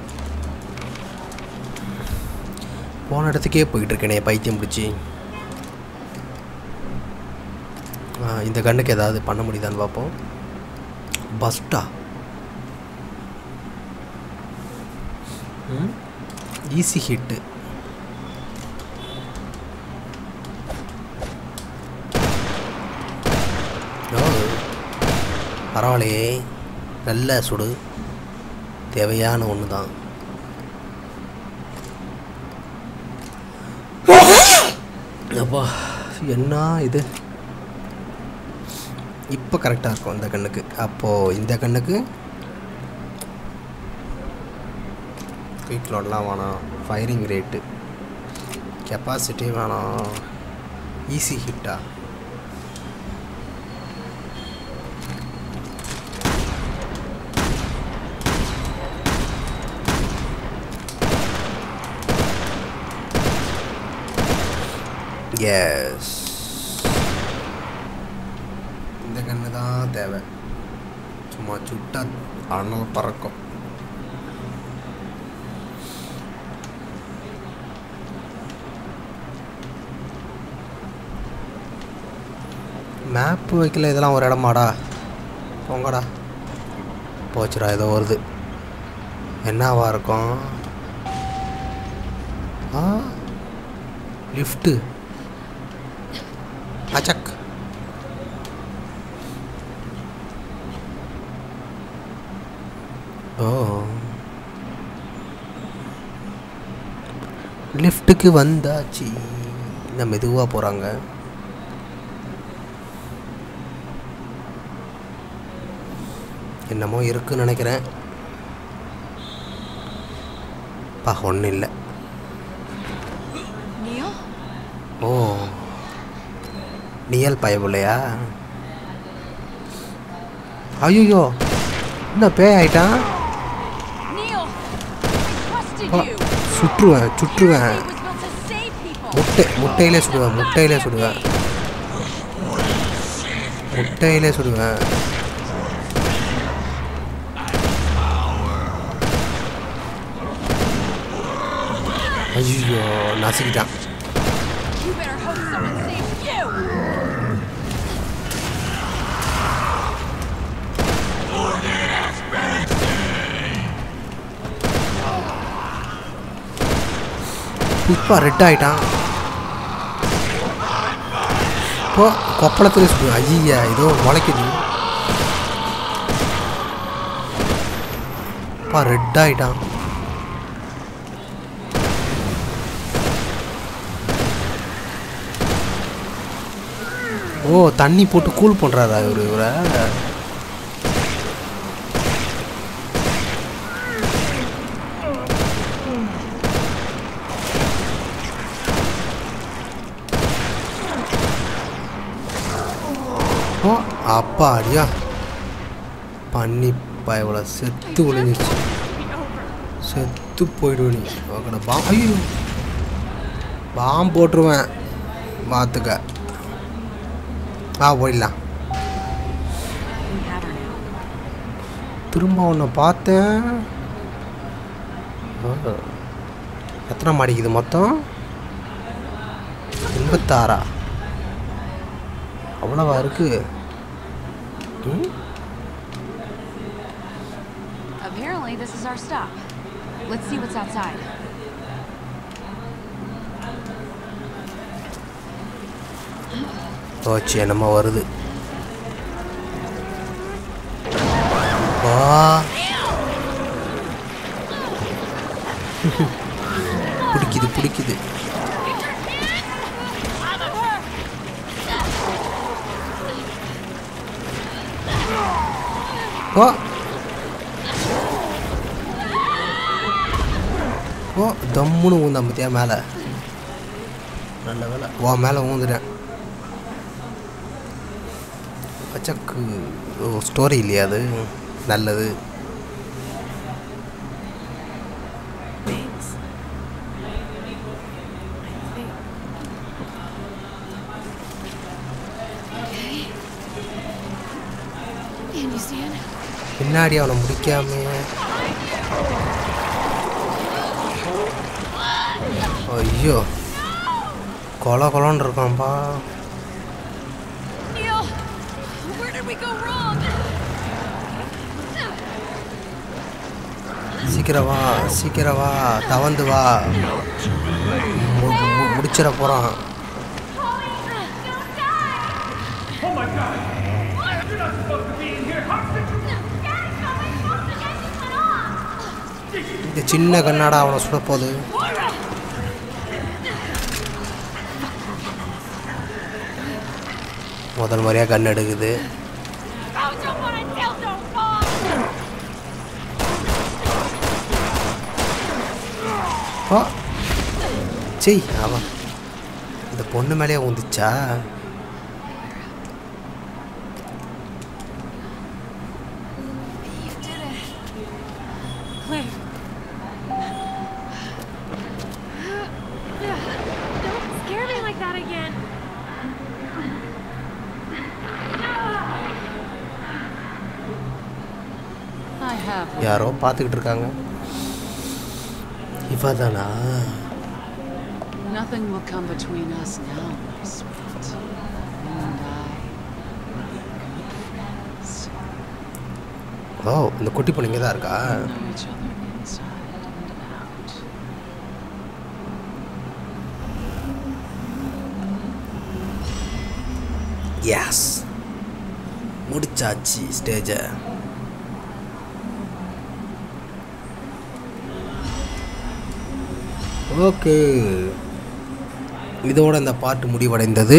போன இடத்துக்கே போயிட்டு இருக்கேனே பைத்தியம் பிடிச்சி இந்த கண்ணுக்கு ஏதாவது பண்ண முடியுதான்னு பார்ப்போம் பஸ்டா ஈஸி ஹிட்டு பரவாயில்லையே நல்ல சுடு தேவையான ஒன்று தான் அப்பா என்ன இது இப்போ கரெக்டாக இருக்கும் இந்த கண்ணுக்கு அப்போது இந்த கண்ணுக்கு குயிக் லோடெலாம் வேணாம் ஃபயரிங் ரேட்டு கெப்பாசிட்டி வேணாம் ஈஸி ஹிட்டா எஸ் இந்த கண்ணு தான் தேவை சும்மா சுட்டா அணல் பறக்கும் மேப்பு வைக்கல இதெல்லாம் ஒரு இடமாடா போங்கடா போச்சுடா ஏதோ வருது என்னவா இருக்கும் ஆ லிஃப்ட்டு அச்சக் ஓ லிஃப்ட்டுக்கு வந்தாச்சு இந்த மெதுவாக போகிறாங்க என்னமோ இருக்குன்னு நினைக்கிறேன் பா ஒன்றும் இல்லை Neil? ஓ நியல் பயபுள்ளையா ஐயோ என்ன பேய் ஆயிட்டான் Neil! I trusted பா, you! சுற்றுவேன் சுற்றுவேன் He was built to save people! முட்டை முட்டையிலே சுடுவேன் முட்டையிலே சுடுவேன் முட்டையிலே சுடுவேன் ஐயோ நசுக்கிட்டான் You better hope someone saves you! இப்போ ரெட் ஆயிட்டான் இப்போ கொப்பளத்துல சுடுவேன் ஐயா ஏதோ முளைக்குது அப்பா ரெட் ஆயிட்டான் ஓ தண்ணி போட்டு கூல் பண்ணுறாரா இவர் இவரை ஓ அப்பா அடியா பண்ணி பயவள செத்து விழுந்துச்சு செத்து போயிடுவேன் நீ ஓகடா பாம் ஐயோ பாம் போட்டுருவேன் பார்த்துக்க ஆ போயிடலாம் We have her now. திரும்ப உன்னை பார்த்தேன் ஓ. எத்தனை மாடிக்குது மொத்தம் எண்பத்தாறா அவ்வளவா இருக்கு ம் Apparently, this is our stop. Let's see what's outside. போச்சு என்னமோ வருது வா பிடிக்குது பிடிக்குது ஓ ஓ தம்முன்னு ஊந்தான் பத்தியா மேலே நல்ல வேலை ஓ மேலே ஊந்துட்டேன் அச்சக்கு ஓ ஸ்டோரி இல்லையா அது நல்லது You understand? பின்னாடி அவனை முடிக்காம ஐயோ கொல கொலன்னு இருக்கான்ப்பா Neil! did we go wrong? சீக்கிரம் வா சீக்கிரம் வா தவந்து வா மு- மு- முடிச்சிட போகிறான் Oh my god! You're not supposed to be in here! Hostage! இந்த சின்ன கண்ணாடா அவனை சுட போகுது முதல் முறையாக கண் எடுக்குது ஓ செய் அவன் இந்த பொண்ணு மேலேயே ஊந்துச்சா Claire. Don't scare me like that again. I have. யாரோ பார்த்துக்கிட்டு இருக்காங்க இவ தானா Nothing will come between us now, my sweet. You and I. Good friends. ஓ இந்த குட்டி பொண்ணு இங்கே தான் இருக்கா Know each other inside and out. Yes முடிச்சாச்சு ஸ்டேஜை ஓகே இதோட இந்த பாட்டு முடிவடைந்தது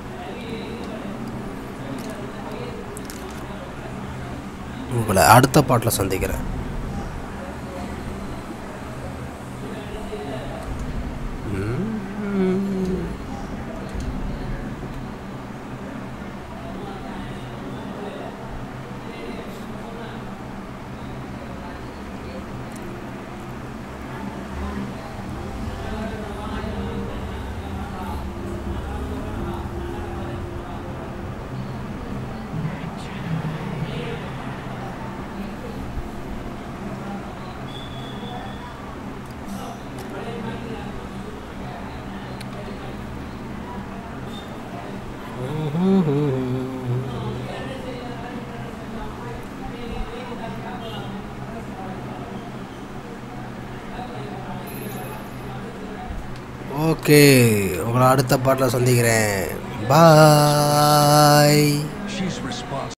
உங்களை அடுத்த பாட்டில் சந்திக்கிறேன் ஓகே உங்களை அடுத்த பாட்டில் சந்திக்கிறேன் பாய் She's responsible.